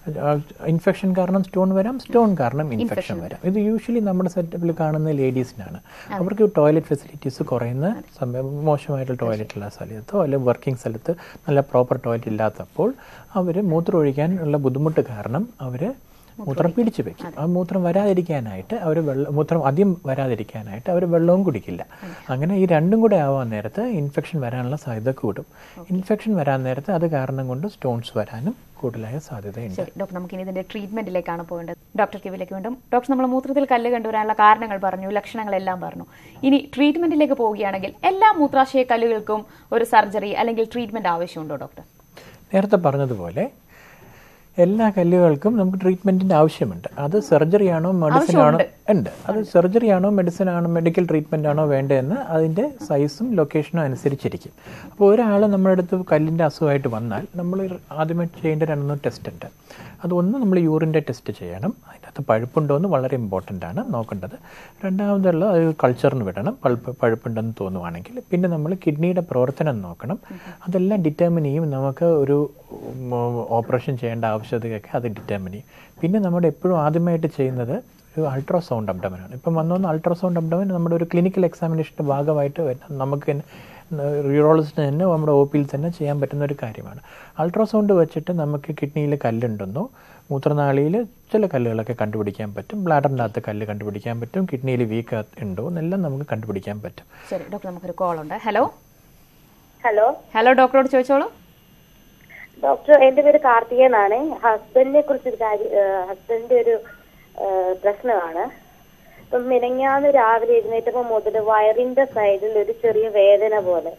ഇൻഫെക്ഷൻ കാരണം സ്റ്റോൺ വരാം സ്റ്റോൺ കാരണം ഇൻഫെക്ഷൻ വരാം ഇത് യൂഷ്വലി നമ്മുടെ സെറ്റപ്പിൽ കാണുന്ന ലേഡീസിനാണ് അവർക്ക് ടോയ്ലറ്റ് ഫെസിലിറ്റീസ് കുറയുന്ന സമയം മോശമായിട്ടുള്ള ടോയ്ലറ്റ് ഉള്ള സ്ഥലത്തോ അല്ലെങ്കിൽ വർക്കിംഗ് സ്ഥലത്ത് നല്ല പ്രോപ്പർ ടോയ്ലറ്റ് ഇല്ലാത്തപ്പോൾ അവർ മൂത്രം ഒഴിക്കാൻ ഉള്ള ബുദ്ധിമുട്ട് കാരണം അവർ മൂത്രം പിടിച്ചു വെക്കും ആ മൂത്രം വരാതിരിക്കാനായിട്ട് അവർ വെള്ളം മൂത്രം അധികം വരാതിരിക്കാനായിട്ട് അവർ വെള്ളവും കുടിക്കില്ല അങ്ങനെ ഈ രണ്ടും കൂടെ ആവാൻ നേരത്ത് ഇൻഫെക്ഷൻ വരാനുള്ള സാധ്യത കൂടും ഇൻഫെക്ഷൻ വരാൻ നേരത്ത് അത് കാരണം കൊണ്ട് സ്റ്റോൺസ് വരാനും കൂടുതലായ സാധ്യതയുണ്ട് ശരി ഡോക്ടർ നമുക്ക് ഇനി ഇതിന്റെ ട്രീറ്റ്മെന്റിലേക്കാണ് പോകേണ്ടത് ഡോക്ടർ കിവിലേക്ക് വീണ്ടും ഡോക്ടർ നമ്മൾ മൂത്രത്തിൽ കല്ല് കണ്ടുവരാനുള്ള കാരണങ്ങൾ പറഞ്ഞു ലക്ഷണങ്ങളെല്ലാം പറഞ്ഞു ഇനി ട്രീറ്റ്മെന്റിലേക്ക് പോവുകയാണെങ്കിൽ എല്ലാ മൂത്രാശയ കല്ലുകൾക്കും ഒരു സർജറി അല്ലെങ്കിൽ ട്രീറ്റ്മെന്റ് ആവശ്യമുണ്ടോ ഡോക്ടർ നേരത്തെ പറഞ്ഞതുപോലെ എല്ലാ കല്ലുകൾക്കും നമുക്ക് ട്രീറ്റ്മെന്റിന്റെ ആവശ്യമുണ്ട് അത് സർജറി ആണോ മെഡിസിൻ ആണോ ഉണ്ട് അത് സർജറി ആണോ മെഡിസിൻ ആണോ മെഡിക്കൽ ട്രീറ്റ്മെന്റ് ആണോ വേണ്ടതെന്ന് അതിന്റെ സൈസും ലൊക്കേഷനും അനുസരിച്ചിരിക്കും അപ്പോൾ ഒരാൾ നമ്മുടെ അടുത്ത് കല്ലിന്റെ അസുഖമായിട്ട് വന്നാൽ നമ്മൾ ആദ്യമായിട്ട് ചെയ്യേണ്ട രണ്ടു ടെസ്റ്റ് ഉണ്ട് അതൊന്ന് നമ്മൾ യൂറിൻ്റെ ടെസ്റ്റ് ചെയ്യണം അതിനകത്ത് പഴുപ്പുണ്ടോ എന്ന് വളരെ ഇമ്പോർട്ടൻ്റ് ആണ് നോക്കേണ്ടത് രണ്ടാമതുള്ള അത് കൾച്ചറിന് വിടണം പഴുപ്പ് പഴുപ്പുണ്ടെന്ന് തോന്നുവാണെങ്കിൽ പിന്നെ നമ്മൾ കിഡ്നിയുടെ പ്രവർത്തനം നോക്കണം അതെല്ലാം ഡിറ്റർമിൻ ചെയ്യും നമുക്ക് ഒരു ഓപ്പറേഷൻ ചെയ്യേണ്ട ആവശ്യകതയൊക്കെ അത് ഡിറ്റർമിൻ ചെയ്യും പിന്നെ നമ്മുടെ എപ്പോഴും ആദ്യമായിട്ട് ചെയ്യുന്നത് ഒരു അൾട്രാസൗണ്ട് അബ്ഡമനാണ് ഇപ്പം വന്നൊന്ന് അൾട്രാസൗണ്ട് അബ്ഡമൻ നമ്മുടെ ഒരു ക്ലിനിക്കൽ എക്സാമിനേഷൻ്റെ ഭാഗമായിട്ട് വരുന്ന നമുക്ക് തന്നെ യൂറോളജിസ്റ്റിന് തന്നെ നമ്മുടെ ഒ പിയിൽ തന്നെ ചെയ്യാൻ പറ്റുന്ന ഒരു കാര്യമാണ് അൾട്രാസൗണ്ട് വെച്ചിട്ട് നമുക്ക് കിഡ്നിയിൽ കല്ലുണ്ടെന്നോ മൂത്രനാളിയിൽ ചില കല്ലുകളൊക്കെ കണ്ടുപിടിക്കാൻ പറ്റും ബ്ലാഡറിൻ്റെ അകത്ത് കല്ല് കണ്ടുപിടിക്കാൻ പറ്റും കിഡ്നിയിൽ വീക്ക് ഉണ്ടോ എന്നെല്ലാം നമുക്ക് കണ്ടുപിടിക്കാൻ പറ്റും ശരി ഡോക്ടർ നമുക്കൊരു കോൾ ഉണ്ട് ഹലോ ഹലോ ഹലോ ഡോക്ടറോട് ചോദിച്ചോളൂ ഡോക്ടർ എന്റെ പേര് കാർത്തിക എന്നാണ് ഹസ്ബൻഡിനെ കുറിച്ച് ഒരു കാര്യം ഹസ്ബൻഡിന്റെ ഒരു ആ, പ്രശ്നമാണ് ഇപ്പം മിനങ്ങാന്ന് രാവിലെ എഴുന്നേറ്റപ്പോ മുതൽ വയറിന്റെ സൈഡിൽ ഒരു ചെറിയ വേദന പോലെ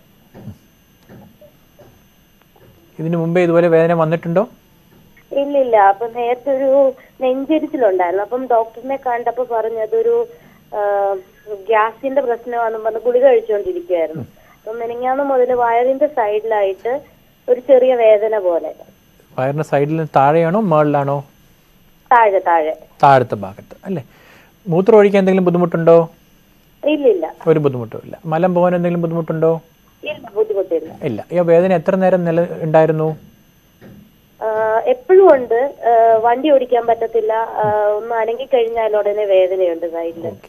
ഇതിനു മുമ്പേ ഇതുപോലെ വേദന വന്നിട്ടുണ്ടോ ഇല്ലില്ല അപ്പൊ നേരത്തെ ഒരു നെഞ്ചരിച്ചിലുണ്ടായിരുന്നു അപ്പം ഡോക്ടറിനെ കണ്ടപ്പോ പറഞ്ഞു അതൊരു ആ, ഗ്യാസിന്റെ പ്രശ്നമാണെന്ന് പറഞ്ഞ് ഗുളിക കഴിച്ചുകൊണ്ടിരിക്കുകയായിരുന്നു അപ്പം മിനങ്ങാന്ന് മുതൽ വയറിന്റെ സൈഡിലായിട്ട് ഒരു ചെറിയ വേദന പോലെ വയറിൻ്റെ സൈഡിൽ താഴെയാണോ മുകളിലാണോ താഴെ താഴെ താഴത്തെ ഭാഗത്ത് അല്ലേ മൂത്രം ഒഴിക്കാൻ എന്തെങ്കിലും ബുദ്ധിമുട്ടുണ്ടോ ഇല്ലില്ല ഒരു ബുദ്ധിമുട്ടുമില്ല മലം പോകാൻ എന്തെങ്കിലും ബുദ്ധിമുട്ടുണ്ടോ ഇല്ല ബുദ്ധിമുട്ടില്ല ഇല്ല ഈ വേദന എത്ര നേരം നില ഉണ്ടായിരുന്നു എപ്പോഴും ഉണ്ട് ആ, വണ്ടി ഓടിക്കാൻ പറ്റത്തില്ല ആ, ഒന്ന് അനങ്ങി കഴിഞ്ഞാൽ ഉടനെ വേദനയുണ്ട് സൈഡില് ഓക്കെ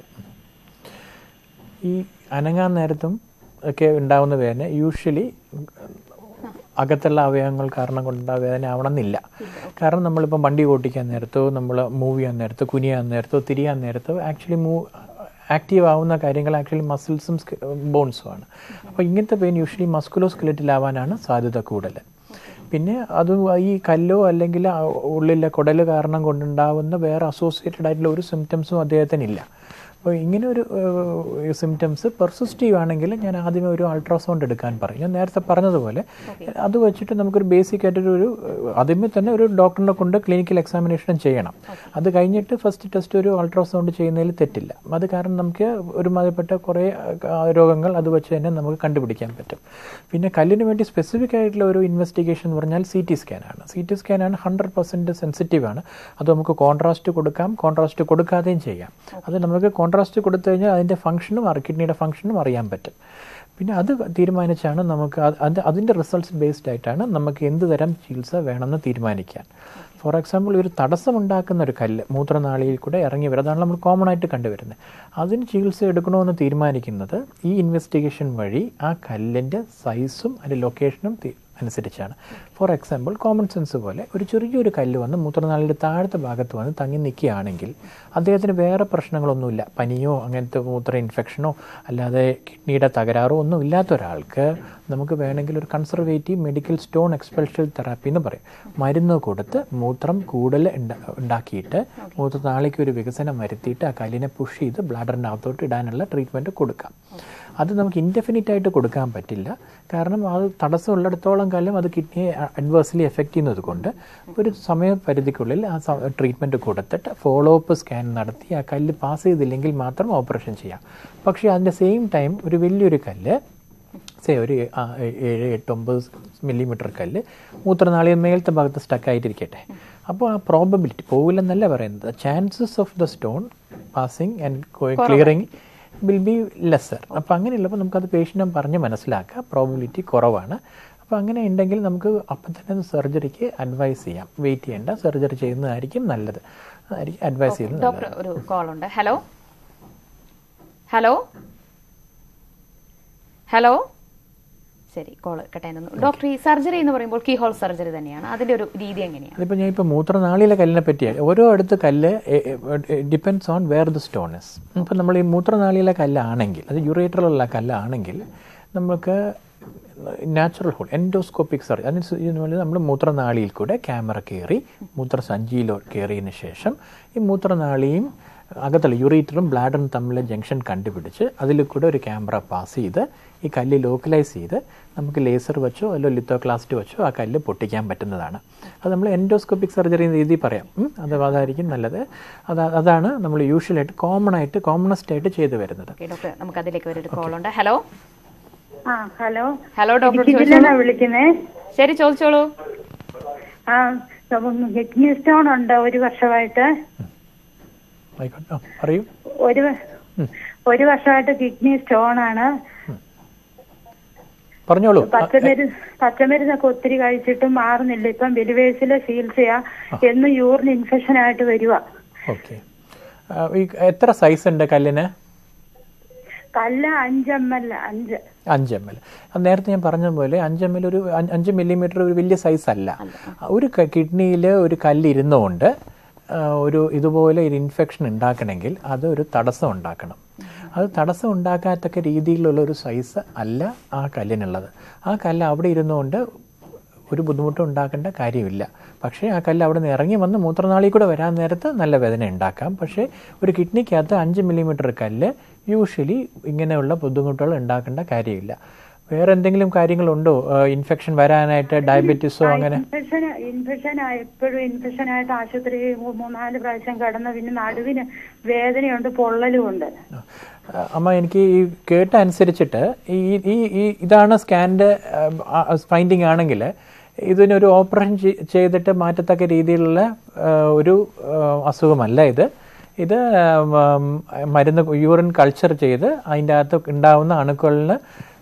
ഈ അനങ്ങാൻ നേരത്തും ഒക്കെ ഉണ്ടാവുന്ന വേദന യൂഷ്വലി അകത്തുള്ള അവയവങ്ങൾ കാരണം കൊണ്ടുണ്ടാ വേദന ആവണമെന്നില്ല കാരണം നമ്മളിപ്പോൾ വണ്ടി ഓടിക്കാൻ നേരത്തോ നമ്മൾ മൂവ് ചെയ്യാൻ നേരത്തോ കുനിയാൻ നേരത്തോ തിരിയാൻ നേരത്തോ ആക്ച്വലി മൂവ് ആക്റ്റീവ് ആവുന്ന കാര്യങ്ങൾ ആക്ച്വലി മസിൽസും ബോൺസും ആണ് അപ്പോൾ ഇങ്ങനത്തെ പെയിൻ യൂഷ്വലി മസ്കുലോ സ്കെലറ്റിലാവാനാണ് സാധ്യത കൂടുതൽ പിന്നെ അത് ഈ കല്ലോ അല്ലെങ്കിൽ ആ ഉള്ളിലെ കുടൽ കാരണം കൊണ്ടുണ്ടാവുന്ന വേറെ അസോസിയേറ്റഡ് ആയിട്ടുള്ള ഒരു സിംറ്റംസും അദ്ദേഹത്തിനില്ല അപ്പോൾ ഇങ്ങനെ ഒരു സിംറ്റംസ് പെർസിസ്റ്റീവ് ആണെങ്കിൽ ഞാൻ ആദ്യമേ ഒരു അൾട്രാസൗണ്ട് എടുക്കാൻ പറയും ഞാൻ നേരത്തെ പറഞ്ഞതുപോലെ അത് വെച്ചിട്ട് നമുക്കൊരു ബേസിക് ആയിട്ടൊരു ഒരു ഏഹ്, ആദ്യമേ തന്നെ ഒരു ഡോക്ടറിനെ കൊണ്ട് ക്ലിനിക്കൽ എക്സാമിനേഷൻ ചെയ്യണം അത് കഴിഞ്ഞിട്ട് ഫസ്റ്റ് ടെസ്റ്റ് ഒരു അൾട്രാസൗണ്ട് ചെയ്യുന്നതിൽ തെറ്റില്ല അത് കാരണം നമുക്ക് ഒരുമാതിരിപ്പെട്ട കുറേ ആ, രോഗങ്ങൾ അത് വെച്ച് തന്നെ നമുക്ക് കണ്ടുപിടിക്കാൻ പറ്റും പിന്നെ കല്ലിന് വേണ്ടി സ്പെസിഫിക് ആയിട്ടുള്ള ഒരു ഇൻവെസ്റ്റിഗേഷൻ എന്ന് പറഞ്ഞാൽ സി ടി സ്കാനാണ് സി ടി സ്കാനാണ് ഹൺഡ്രഡ് പെർസെൻറ്റ് സെൻസിറ്റീവ് ആണ് അത് നമുക്ക് കോൺട്രാസ്റ്റ് കൊടുക്കാം കോൺട്രാസ്റ്റ് കൊടുക്കാതെയും ചെയ്യാം അത് നമുക്ക് കോൺട്രാസ്റ്റ് കൊടുത്തു കഴിഞ്ഞാൽ അതിൻ്റെ ഫംഗ്ഷനും കിഡ്നിയുടെ ഫംഗ്ഷനും അറിയാൻ പറ്റും പിന്നെ അത് തീരുമാനിച്ചാണ് നമുക്ക് അത് അത് അതിൻ്റെ റിസൾട്ട്സ് ബേസ്ഡ് ആയിട്ടാണ് നമുക്ക് എന്ത് തരം ചികിത്സ വേണമെന്ന് തീരുമാനിക്കാൻ ഫോർ എക്സാമ്പിൾ ഒരു തടസ്സമുണ്ടാക്കുന്ന ഒരു കല്ല് മൂത്രനാളിയിൽ കൂടെ ഇറങ്ങി വരും അതാണ് നമ്മൾ കോമൺ ആയിട്ട് കണ്ടുവരുന്നത് അതിന് ചികിത്സ എടുക്കണമെന്ന് തീരുമാനിക്കുന്നത് ഈ ഇൻവെസ്റ്റിഗേഷൻ വഴി ആ കല്ലിൻ്റെ സൈസും അതിൻ്റെ ലൊക്കേഷനും തീ- അനുസരിച്ചാണ് ഫോർ എക്സാമ്പിൾ കോമൺ സെൻസ് പോലെ ഒരു ചെറിയൊരു കല്ല് വന്ന് മൂത്രനാളിയുടെ താഴത്തെ ഭാഗത്ത് വന്ന് തങ്ങി നിൽക്കുകയാണെങ്കിൽ അദ്ദേഹത്തിന് വേറെ പ്രശ്നങ്ങളൊന്നുമില്ല പനിയോ അങ്ങനത്തെ മൂത്ര ഇൻഫെക്ഷനോ അല്ലാതെ കിഡ്നിയുടെ തകരാറോ ഒന്നും ഇല്ലാത്ത ഒരാൾക്ക് നമുക്ക് വേണമെങ്കിൽ ഒരു conservative medical stone expulsive therapy എന്ന് പറയും മരുന്ന് കൊടുത്ത് മൂത്രം കൂടുതൽ ഉണ്ടാ- ഉണ്ടാക്കിയിട്ട് മൂത്രനാളിക്ക് ഒരു വികസനം വരുത്തിയിട്ട് ആ കല്ലിനെ പുഷ് ചെയ്ത് ബ്ലാഡറിൻ്റെ അകത്തോട്ട് ഇടാനുള്ള ട്രീറ്റ്മെൻറ്റ് കൊടുക്കാം അത് നമുക്ക് ഇൻഡെഫിനിറ്റ് ആയിട്ട് കൊടുക്കാൻ പറ്റില്ല കാരണം അത് തടസ്സമുള്ളിടത്തോളം കാലം അത് കിഡ്നിയെ അഡ്വേഴ്സ്ലി എഫക്റ്റ് ചെയ്യുന്നത് കൊണ്ട് ഒരു സമയപരിധിക്കുള്ളിൽ ആ ട്രീറ്റ്മെൻറ്റ് കൊടുത്തിട്ട് ഫോളോ അപ്പ് സ്കാൻ നടത്തി ആ കല്ല് പാസ് ചെയ്തില്ലെങ്കിൽ മാത്രം ഓപ്പറേഷൻ ചെയ്യാം പക്ഷേ അതിൻ്റെ സെയിം ടൈം ഒരു വലിയൊരു കല്ല് സേ ഒരു ആ, ഏ- ഏഴ് എട്ട് ഒമ്പത് മില്ലിമീറ്റർ കല്ല് മൂത്രനാളിയ മേലത്തെ ഭാഗത്ത് സ്റ്റക്ക് ആയിട്ടിരിക്കട്ടെ അപ്പോൾ ആ പ്രോബബിലിറ്റി പോവില്ലെന്നല്ല പറയുന്നത് chances of the stone passing and clearing will be lesser അപ്പോൾ അങ്ങനെയുള്ളപ്പോൾ നമുക്കത് പേഷ്യൻറ്റും പറഞ്ഞ് മനസ്സിലാക്കുക പ്രോബിലിറ്റി കുറവാണ് അപ്പോൾ അങ്ങനെ ഉണ്ടെങ്കിൽ നമുക്ക് അപ്പം തന്നെ സർജറിക്ക് അഡ്വൈസ് ചെയ്യാം വെയിറ്റ് ചെയ്യേണ്ട സർജറി ചെയ്യുന്നതായിരിക്കും നല്ലത് അതായിരിക്കും അഡ്വൈസ് ചെയ്യുന്നത് നല്ലത് ഡോക്ടർ ഒരു കോൾ ഉണ്ട് ഹലോ ഹലോ ഹലോ ശരി കോള് കട്ടായിരുന്നു ഡോക്ടർ ഈ സർജറി എന്ന് പറയുമ്പോൾ കീ ഹോൾ സർജറി തന്നെയാണ് അതിന്റെ ഒരു രീതി എങ്ങനെയാണ് അതിപ്പോൾ ഞാൻ ഇപ്പോൾ മൂത്രനാളിയിലെ കല്ലിനെ പറ്റിയാണ് ഓരോ അടുത്ത് കല്ല് depends on where the stones ഇപ്പം നമ്മൾ ഈ മൂത്രനാളിയിലെ കല്ലാണെങ്കിൽ അത് യുറേറ്ററിലുള്ള കല്ലാണെങ്കിൽ നമുക്ക് നാച്ചുറൽ ഹോൾ എൻഡോസ്കോപ്പിക് സർജറി അതിന് നമ്മൾ മൂത്രനാളിയിൽ കൂടെ ക്യാമറ കയറി മൂത്രസഞ്ചിയിലോ കയറിയതിന് ശേഷം ഈ മൂത്രനാളിയും അകത്തുള്ള യുറേറ്ററും ബ്ലാഡറും തമ്മിലെ ജംഗ്ഷൻ കണ്ടുപിടിച്ച് അതിൽ കൂടെ ഒരു ക്യാമറ പാസ് ചെയ്ത് ഈ കല്ല് ലോക്കലൈസ് ചെയ്ത് നമുക്ക് ലേസർ വെച്ചോ അല്ലോ ലിത്തോക്ലാസ്റ്റ് വെച്ചോ ആ കല്ല് പൊട്ടിക്കാൻ പറ്റുന്നതാണ് അത് നമ്മൾ എൻഡോസ്കോപ്പിക് സർജറി എന്ന രീതിയിൽ പറയാം ഉം. അത് അതായിരിക്കും നല്ലത് അത് അതാണ് നമ്മൾ യൂഷ്വലായിട്ട് കോമൺ ആയിട്ട് കോമണസ്റ്റ് ആയിട്ട് ചെയ്തു വരുന്നത് ഓക്കെ ഡോക്ടർ നമുക്ക് അതിലേക്ക് ഒരു കോൾ ഉണ്ട് ഹലോ ആ ഹലോ ഹലോ ഡോക്ടർ ഇതിലാണ് വിളിക്കുന്നേ ശരി ചോദിച്ചോളൂ ആ കിഡ്നി സ്റ്റോൺ ഉണ്ട് ഒരു വർഷമായിട്ട് ആയിക്കോട്ടെ ആ, പറയൂ ഒരു വ- ഒരു വർഷമായിട്ട് കിഡ്നി സ്റ്റോൺ ആണ് പറഞ്ഞോളൂ ആ, പച്ചമരുന്ന് പച്ചമരുന്നൊക്കെ ഒത്തിരി കഴിച്ചിട്ടും മാറുന്നില്ല ഇപ്പം വെലിവേഴ്സിലെ ചികിത്സയാ എന്നും യൂറിൻ ഇൻഫെക്ഷൻ ആയിട്ട് വരുക ഓക്കെ ആ, ഈ എത്ര സൈസ് ഉണ്ട് കല്ലിന് കല്ല് അഞ്ച് എം എൽ അഞ്ച് അഞ്ച് എം എൽ നേരത്തെ ഞാൻ പറഞ്ഞതുപോലെ അഞ്ച് എം എൽ ഒരു അഞ്ച് അഞ്ച് മില്ലിമീറ്റർ ഒരു വലിയ സൈസ് അല്ല ഒരു കിഡ്നിയിൽ ഒരു കല്ല് ഇരുന്നുകൊണ്ട് ആ, ഒരു ഇതുപോലെ ഒരു ഇൻഫെക്ഷൻ ഉണ്ടാക്കണമെങ്കിൽ അത് ഒരു തടസ്സം ഉണ്ടാക്കണം അത് തടസ്സം ഉണ്ടാക്കാത്തക്ക രീതിയിലുള്ള ഒരു സൈസ് അല്ല ആ കല്ലിനുള്ളത് ആ കല്ല് അവിടെ ഇരുന്നുകൊണ്ട് ഒരു ബുദ്ധിമുട്ടും ഉണ്ടാക്കേണ്ട കാര്യമില്ല പക്ഷേ ആ കല്ല് അവിടെ നിന്ന് ഇറങ്ങി വന്ന് മൂത്രനാളിൽ കൂടെ വരാൻ നേരത്ത് നല്ല വേദന ഉണ്ടാക്കാം പക്ഷേ ഒരു കിഡ്നിക്കകത്ത് അഞ്ച് മില്ലിമീറ്റർ കല്ല് യൂഷ്വലി ഇങ്ങനെയുള്ള ബുദ്ധിമുട്ടുകൾ ഉണ്ടാക്കേണ്ട കാര്യമില്ല വേറെ എന്തെങ്കിലും കാര്യങ്ങളുണ്ടോ ഇൻഫെക്ഷൻ വരാനായിട്ട് ഡയബറ്റീസോ അങ്ങനെ ഇൻഫെക്ഷൻ ഇൻഫെക്ഷൻ എപ്പോഴും ഇൻഫെക്ഷൻ ആയിട്ട് ആശുപത്രി മൂ- മൂന്നാല് പ്രാവശ്യം കടന്ന് പിന്നെ നടുവിന് വേദനയുണ്ട് പൊള്ളലും ഉണ്ട് ആ, അമ്മ എനിക്ക് ഈ കേട്ട അനുസരിച്ചിട്ട് ഈ ഈ ഈ ഇതാണ് സ്കാൻ്റെ ഫൈൻഡിങ് ആണെങ്കിൽ ഇതിനൊരു ഓപ്പറേഷൻ ചെയ്- ചെയ്തിട്ട് മാറ്റത്തക്ക രീതിയിലുള്ള ആ, ഒരു ആ, അസുഖമല്ല ഇത് ഇത് ഉം, മരുന്ന് യൂറിൻ കൾച്ചർ ചെയ്ത് അതിൻ്റെ അകത്ത് ഉണ്ടാവുന്ന അണുക്കളിന്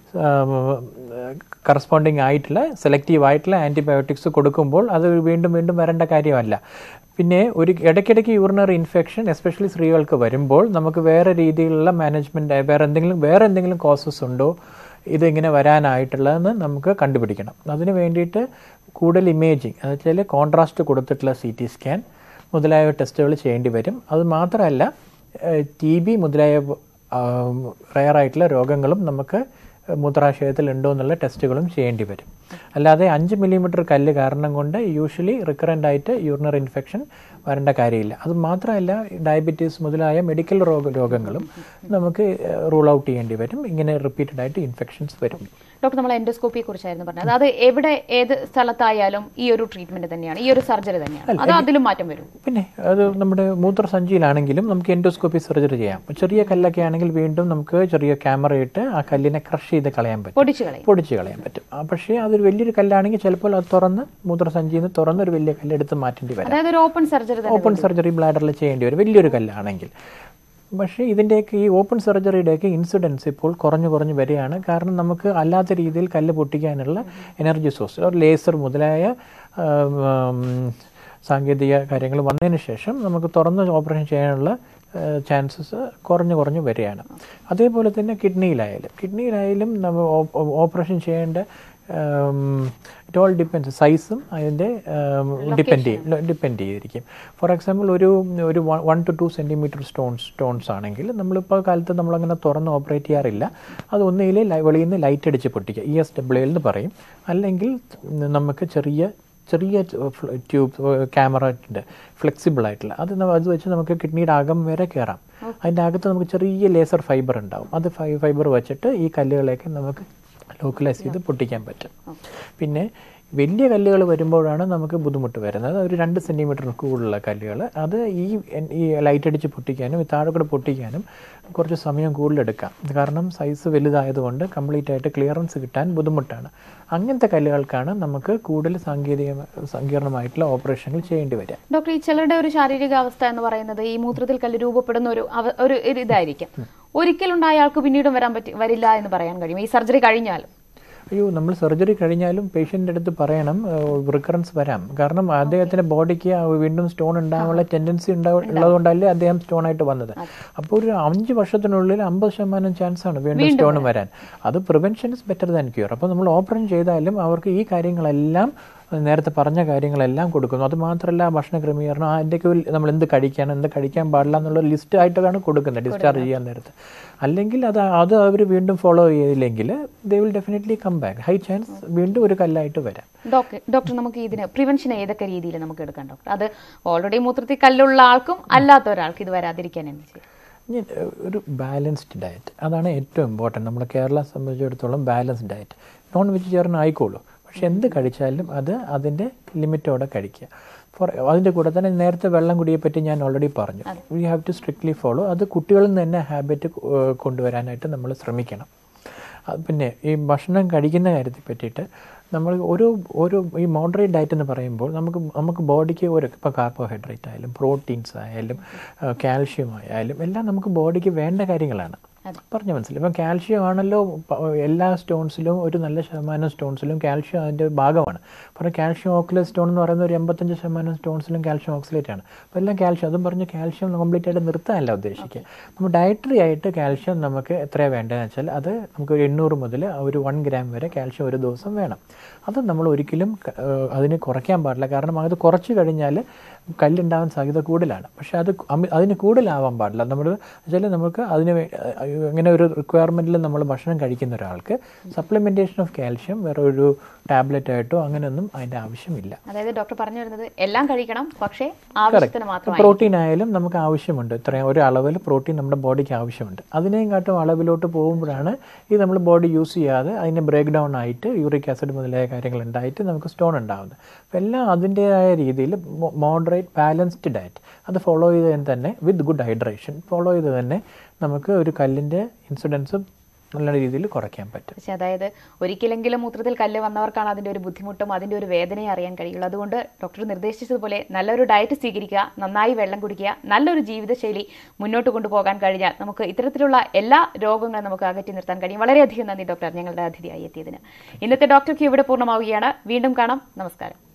കറസ്പോണ്ടിങ് ആയിട്ടുള്ള സെലക്റ്റീവ് ആയിട്ടുള്ള ആൻറ്റിബയോട്ടിക്സ് കൊടുക്കുമ്പോൾ അത് വീണ്ടും വീണ്ടും വരേണ്ട കാര്യമല്ല പിന്നെ ഒരു ഇടയ്ക്കിടയ്ക്ക് യൂറിനറി ഇൻഫെക്ഷൻ എസ്പെഷ്യലി സ്ത്രീകൾക്ക് വരുമ്പോൾ നമുക്ക് വേറെ രീതിയിലുള്ള മാനേജ്മെൻറ്റ് വേറെ എന്തെങ്കിലും വേറെ എന്തെങ്കിലും കോസസ് ഉണ്ടോ ഇതിങ്ങനെ വരാനായിട്ടുള്ളതെന്ന് നമുക്ക് കണ്ടുപിടിക്കണം അതിന് വേണ്ടിയിട്ട് കൂടുതൽ ഇമേജിങ് എന്ന് വെച്ചാൽ കോൺട്രാസ്റ്റ് കൊടുത്തിട്ടുള്ള സി ടി സ്കാൻ മുതലായ ടെസ്റ്റുകൾ ചെയ്യേണ്ടി വരും അത് മാത്രമല്ല ടി ബി മുതലായ റയറായിട്ടുള്ള രോഗങ്ങളും നമുക്ക് മൂത്രാശയത്തിൽ ഉണ്ടോ എന്നുള്ള ടെസ്റ്റുകളും ചെയ്യേണ്ടി വരും അല്ലാതെ അഞ്ച് മില്ലിമീറ്റർ കല്ല് കാരണം കൊണ്ട് യൂഷ്വലി റിക്കറൻ്റ് ആയിട്ട് യൂറിനറി ഇൻഫെക്ഷൻ വരേണ്ട കാര്യമില്ല അത് മാത്രമല്ല ഡയബറ്റീസ് മുതലായ മെഡിക്കൽ രോഗ രോഗങ്ങളും നമുക്ക് റൂൾ ഔട്ട് ചെയ്യേണ്ടി വരും ഇങ്ങനെ റിപ്പീറ്റഡ് ആയിട്ട് ഇൻഫെക്ഷൻസ് വരും ഡോക്ടർ നമ്മൾ എൻഡോസ്കോപ്പിയെ കുറിച്ചായിരുന്നു പറഞ്ഞത് അത് എവിടെ ഏത് സ്ഥലത്തായാലും ഈ ഒരു ട്രീറ്റ്മെന്റ് തന്നെയാണ് ഈ ഒരു സർജറി തന്നെയാണ് അത് അതിലും മാറ്റം വരും പിന്നെ അത് നമ്മുടെ മൂത്രസഞ്ചിയിലാണെങ്കിലും നമുക്ക് എൻഡോസ്കോപ്പി സർജറി ചെയ്യാം ചെറിയ കല്ലൊക്കെ ആണെങ്കിൽ വീണ്ടും നമുക്ക് ചെറിയ ക്യാമറ ഇട്ട് ആ കല്ലിനെ ക്രഷ് ചെയ്ത് കളയാൻ പറ്റും പൊടിച്ചു കളയും പൊടിച്ച് കളയാൻ പറ്റും ആ, പക്ഷേ അതൊരു വലിയൊരു കല്ലാണെങ്കിൽ ചിലപ്പോൾ അത് തുറന്ന് മൂത്രസഞ്ചിയിൽ നിന്ന് തുറന്ന് ഒരു വലിയ കല്ല് എടുത്ത് മാറ്റേണ്ടി വരാം അതായത് ഒരു ഓപ്പൺ സർജറി തന്നെ ഓപ്പൺ സർജറി ബ്ലാഡറിൽ ചെയ്യേണ്ടി വരും വലിയൊരു കല്ലാണെങ്കിൽ പക്ഷേ ഇതിൻ്റെയൊക്കെ ഈ ഓപ്പൺ സർജറിയുടെയൊക്കെ ഇൻസിഡൻസ് ഇപ്പോൾ കുറഞ്ഞു കുറഞ്ഞു വരികയാണ് കാരണം നമുക്ക് അല്ലാത്ത രീതിയിൽ കല്ല് പൊട്ടിക്കാനുള്ള എനർജി സോഴ്സ് ലേസർ മുതലായ ആം, ആം, സാങ്കേതിക കാര്യങ്ങൾ വന്നതിന് ശേഷം നമുക്ക് തുറന്ന് ഓപ്പറേഷൻ ചെയ്യാനുള്ള ചാൻസസ് കുറഞ്ഞു കുറഞ്ഞു വരികയാണ് അതേപോലെ തന്നെ കിഡ്നിയിലായാലും കിഡ്നിയിലായാലും നമ്മൾ ഓപ്പറേഷൻ ചെയ്യേണ്ട ഇറ്റ് ഓൾ ഡിപ്പെൻസ് സൈസും അതിൻ്റെ ഡിപ്പെൻഡ് ചെയ്യും ഡിപ്പെൻഡ് ചെയ്തിരിക്കും ഫോർ എക്സാമ്പിൾ ഒരു ഒരു one two two centimetre stones stones ആണെങ്കിൽ നമ്മളിപ്പോൾ കാലത്ത് നമ്മളങ്ങനെ തുറന്ന് ഓപ്പറേറ്റ് ചെയ്യാറില്ല അത് ഒന്നുകിൽ വെളിയിൽ നിന്ന് ലൈറ്റ് അടിച്ച് പൊട്ടിക്കുക ഇ എസ് ഡബ്ല്യു എന്ന് പറയും അല്ലെങ്കിൽ നമുക്ക് ചെറിയ ചെറിയ ട്യൂബ് ക്യാമറ ഉണ്ട് ഫ്ലെക്സിബിൾ ആയിട്ടുള്ള അത് ന- അത് വെച്ച് നമുക്ക് കിഡ്നിയുടെ അകം വരെ കയറാം അതിൻ്റെ അകത്ത് നമുക്ക് ചെറിയ ലേസർ ഫൈബർ ഉണ്ടാവും അത് ഫൈ ഫൈബർ വെച്ചിട്ട് ഈ കല്ലുകളെയൊക്കെ നമുക്ക് ലോക്കലൈസ് ചെയ്ത് പൊട്ടിക്കാൻ പറ്റും പിന്നെ വലിയ കല്ലുകൾ വരുമ്പോഴാണ് നമുക്ക് ബുദ്ധിമുട്ട് വരുന്നത് ഒരു രണ്ട് സെൻറ്റിമീറ്റർ കൂടുതലുള്ള കല്ലുകൾ അത് ഈ എൻ- ഈ ലൈറ്റ് അടിച്ച് പൊട്ടിക്കാനും ഈ താഴെ കൂടെ പൊട്ടിക്കാനും കുറച്ച് സമയം കൂടുതലെടുക്കാം കാരണം സൈസ് വലുതായതുകൊണ്ട് കംപ്ലീറ്റ് ആയിട്ട് ക്ലിയറൻസ് കിട്ടാൻ ബുദ്ധിമുട്ടാണ് അങ്ങനത്തെ കല്ലുകൾക്കാണ് നമുക്ക് കൂടുതൽ സാങ്കേതിക സങ്കീർണമായിട്ടുള്ള ഓപ്പറേഷനുകൾ ചെയ്യേണ്ടി വരിക ഡോക്ടർ ഈ ചിലരുടെ ഒരു ശാരീരിക അവസ്ഥ എന്ന് പറയുന്നത് ഈ മൂത്രത്തിൽ കല്ല് രൂപപ്പെടുന്ന ഒരു അവ- ഒരു ഒരു ഇതായിരിക്കും ഒരിക്കലുണ്ടായ ആൾക്ക് പിന്നീടും വരാൻ പറ്റി വരില്ല എന്ന് പറയാൻ കഴിയും ഈ സർജറി കഴിഞ്ഞാൽ അയ്യോ നമ്മൾ സർജറി കഴിഞ്ഞാലും പേഷ്യൻ്റെ അടുത്ത് പറയണം റിക്കറൻസ് വരാം കാരണം അദ്ദേഹത്തിന്റെ ബോഡിക്ക് വീണ്ടും സ്റ്റോൺ ഉണ്ടാകാനുള്ള ടെൻഡൻസി ഉണ്ടാവും ഉള്ളതുകൊണ്ടല്ലേ അദ്ദേഹം സ്റ്റോൺ ആയിട്ട് വന്നത് അപ്പോൾ ഒരു അഞ്ച് വർഷത്തിനുള്ളിൽ അമ്പത് ശതമാനം ചാൻസ് ആണ് വീണ്ടും സ്റ്റോൺ വരാൻ അത് prevention is better than cure അപ്പോൾ നമ്മൾ ഓപ്പറേഷൻ ചെയ്താലും അവർക്ക് ഈ കാര്യങ്ങളെല്ലാം നേരത്തെ പറഞ്ഞ കാര്യങ്ങളെല്ലാം കൊടുക്കുന്നു അത് മാത്രമല്ല ഭക്ഷണ ക്രമീകരണം അതിൻ്റെയൊക്കെ നമ്മൾ എന്ത് കഴിക്കണം എന്ത് കഴിക്കാൻ പാടില്ല എന്നുള്ള ലിസ്റ്റ് ആയിട്ടാണ് കൊടുക്കുന്നത് ഡിസ്ചാർജ് ചെയ്യാൻ നേരത്ത് അല്ലെങ്കിൽ അത് അത് അവർ വീണ്ടും ഫോളോ ചെയ്തില്ലെങ്കിൽ they will definitely come back high chance വീണ്ടും ഒരു കല്ലായിട്ട് വരാം ഡോക്ടർ ഡോക്ടർ നമുക്ക് ഇതിന് പ്രിവെൻഷൻ ഏതൊക്കെ രീതിയിൽ നമുക്ക് എടുക്കാം ഡോക്ടർ അത് ഓൾറെഡി മൂത്രത്തിൽ കല്ലുള്ള ആൾക്കും അല്ലാത്ത ഒരാൾക്ക് ഇത് വരാതിരിക്കാൻ എന്ത് ചെയ്യും ഇനി ഏഹ്, ഒരു ബാലൻസ്ഡ് ഡയറ്റ് അതാണ് ഏറ്റവും ഇമ്പോർട്ടൻറ്റ് നമ്മൾ കേരളം സംബന്ധിച്ചിടത്തോളം ബാലൻസ്ഡ് ഡയറ്റ് നോൺ വെജിറ്റേറിയൻ ആയിക്കോളൂ പക്ഷെ എന്ത് കഴിച്ചാലും അത് അതിൻ്റെ ലിമിറ്റോടെ കഴിക്കുക ഫോർ അതിൻ്റെ കൂടെ തന്നെ നേരത്തെ വെള്ളം കുടിയെ പറ്റി ഞാൻ ഓൾറെഡി പറഞ്ഞു we have to strictly follow അത് കുട്ടികളിൽ നിന്ന് തന്നെ ഹാബിറ്റ് കൊണ്ടുവരാനായിട്ട് നമ്മൾ ശ്രമിക്കണം അത് പിന്നെ ഈ ഭക്ഷണം കഴിക്കുന്ന കാര്യത്തെ പറ്റിയിട്ട് നമ്മൾ ഒരു ഒരു ഈ മോഡറേറ്റ് ഡയറ്റ് എന്ന് പറയുമ്പോൾ നമുക്ക് നമുക്ക് ബോഡിക്ക് ഒരു ഇപ്പോൾ കാർബോഹൈഡ്രേറ്റ് ആയാലും പ്രോട്ടീൻസ് ആയാലും കാൽഷ്യം ആയാലും എല്ലാം നമുക്ക് ബോഡിക്ക് വേണ്ട കാര്യങ്ങളാണ് പറഞ്ഞു മനസ്സിലായി ഇപ്പം കാൽഷ്യം ആണല്ലോ പ- എല്ലാ സ്റ്റോൺസിലും ഒരു നല്ല ശതമാനം സ്റ്റോൺസിലും കാൽഷ്യം അതിൻ്റെ ഭാഗമാണ് പറഞ്ഞ കാൽഷ്യം ഓക്സിലേറ്റ് സ്റ്റോൺ എന്ന് പറയുന്ന ഒരു എൺപത്തഞ്ച് ശതമാനം സ്റ്റോൺസിലും കാൽഷ്യം ഓക്സിലേറ്റ് ആണ് അപ്പോൾ എല്ലാം കാൽഷ്യം അതും പറഞ്ഞ് കാൽഷ്യം കംപ്ലീറ്റ് ആയിട്ട് നിർത്താനല്ല ഉദ്ദേശിക്കുക നമ്മൾ ഡയറ്ററി ആയിട്ട് കാൽഷ്യം നമുക്ക് എത്രയാണ് വേണ്ടതെന്ന് വെച്ചാൽ അത് നമുക്ക് ഒരു എണ്ണൂറ് മുതൽ ഒരു വൺ ഗ്രാം വരെ കാൽഷ്യം ഒരു ദിവസം വേണം അത് നമ്മൾ ഒരിക്കലും ക- ഏഹ് അതിന് കുറയ്ക്കാൻ പാടില്ല കാരണം അത് കുറച്ച് കഴിഞ്ഞാൽ കല്ലുണ്ടാവാൻ സാധ്യത കൂടുതലാണ് പക്ഷേ അത് അമി- അതിന് കൂടുതലാവാൻ പാടില്ല നമ്മൾ വെച്ചാൽ നമുക്ക് അതിന് വേ- ഏഹ് അങ്ങനെ ഒരു റിക്വയർമെൻറ്റിൽ നമ്മൾ ഭക്ഷണം കഴിക്കുന്ന ഒരാൾക്ക് സപ്ലിമെൻറ്റേഷൻ ഓഫ് കാൽഷ്യം വേറെ ഒരു ടാബ്ലറ്റ് ആയിട്ടോ അങ്ങനെയൊന്നും അതിൻ്റെ ആവശ്യമില്ല അതായത് ഡോക്ടർ പറഞ്ഞു വരുന്നത് എല്ലാം കഴിക്കണം പക്ഷേ ആവശ്യത്തിന് മാത്രമായി പ്രോട്ടീൻ ആയാലും നമുക്ക് ആവശ്യമുണ്ട് ഇത്രയും ഒരു അളവിൽ പ്രോട്ടീൻ നമ്മുടെ ബോഡിക്ക് ആവശ്യമുണ്ട് അതിനെയും കാട്ടും അളവിലോട്ട് പോകുമ്പോഴാണ് ഇത് നമ്മൾ ബോഡി യൂസ് ചെയ്യാതെ അതിന് ബ്രേക്ക് ഡൗൺ ആയിട്ട് യൂറിക് ആസിഡ് മുതലായ കാര്യങ്ങൾ ഉണ്ടായിട്ട് നമുക്ക് സ്റ്റോൺ ഉണ്ടാകുന്നത് അപ്പോൾ എല്ലാം അതിൻ്റെതായ രീതിയിൽ മോഡറേറ്റ് ബാലൻസ്ഡ് ഡയറ്റ് അത് ഫോളോ ചെയ്ത് തന്നെ വിത്ത് ഗുഡ് ഹൈഡ്രേഷൻ ഫോളോ ചെയ്ത് തന്നെ നമുക്ക് ഒരു കല്ലിൻ്റെ ഇൻസിഡൻസ് നല്ല രീതിയിൽ കുറയ്ക്കാൻ പറ്റും പക്ഷെ അതായത് ഒരിക്കലെങ്കിലും മൂത്രത്തിൽ കല്ല് വന്നവർക്കാണ് അതിന്റെ ഒരു ബുദ്ധിമുട്ടും അതിന്റെ ഒരു വേദനയും അറിയാൻ കഴിയുള്ളൂ അതുകൊണ്ട് ഡോക്ടർ നിർദ്ദേശിച്ചതുപോലെ നല്ലൊരു ഡയറ്റ് സ്വീകരിക്കുക നന്നായി വെള്ളം കുടിക്കുക നല്ലൊരു ജീവിതശൈലി മുന്നോട്ട് കൊണ്ടുപോകാൻ കഴിഞ്ഞാൽ നമുക്ക് ഇത്തരത്തിലുള്ള എല്ലാ രോഗങ്ങളും നമുക്ക് അകറ്റി നിർത്താൻ കഴിയും വളരെയധികം നന്ദി ഡോക്ടർ ഞങ്ങളുടെ അതിഥിയായി എത്തിയതിന് ഇന്നത്തെ ഡോക്ടർ ക്യൂ ഇവിടെ പൂർണ്ണമാവുകയാണ് വീണ്ടും കാണാം നമസ്കാരം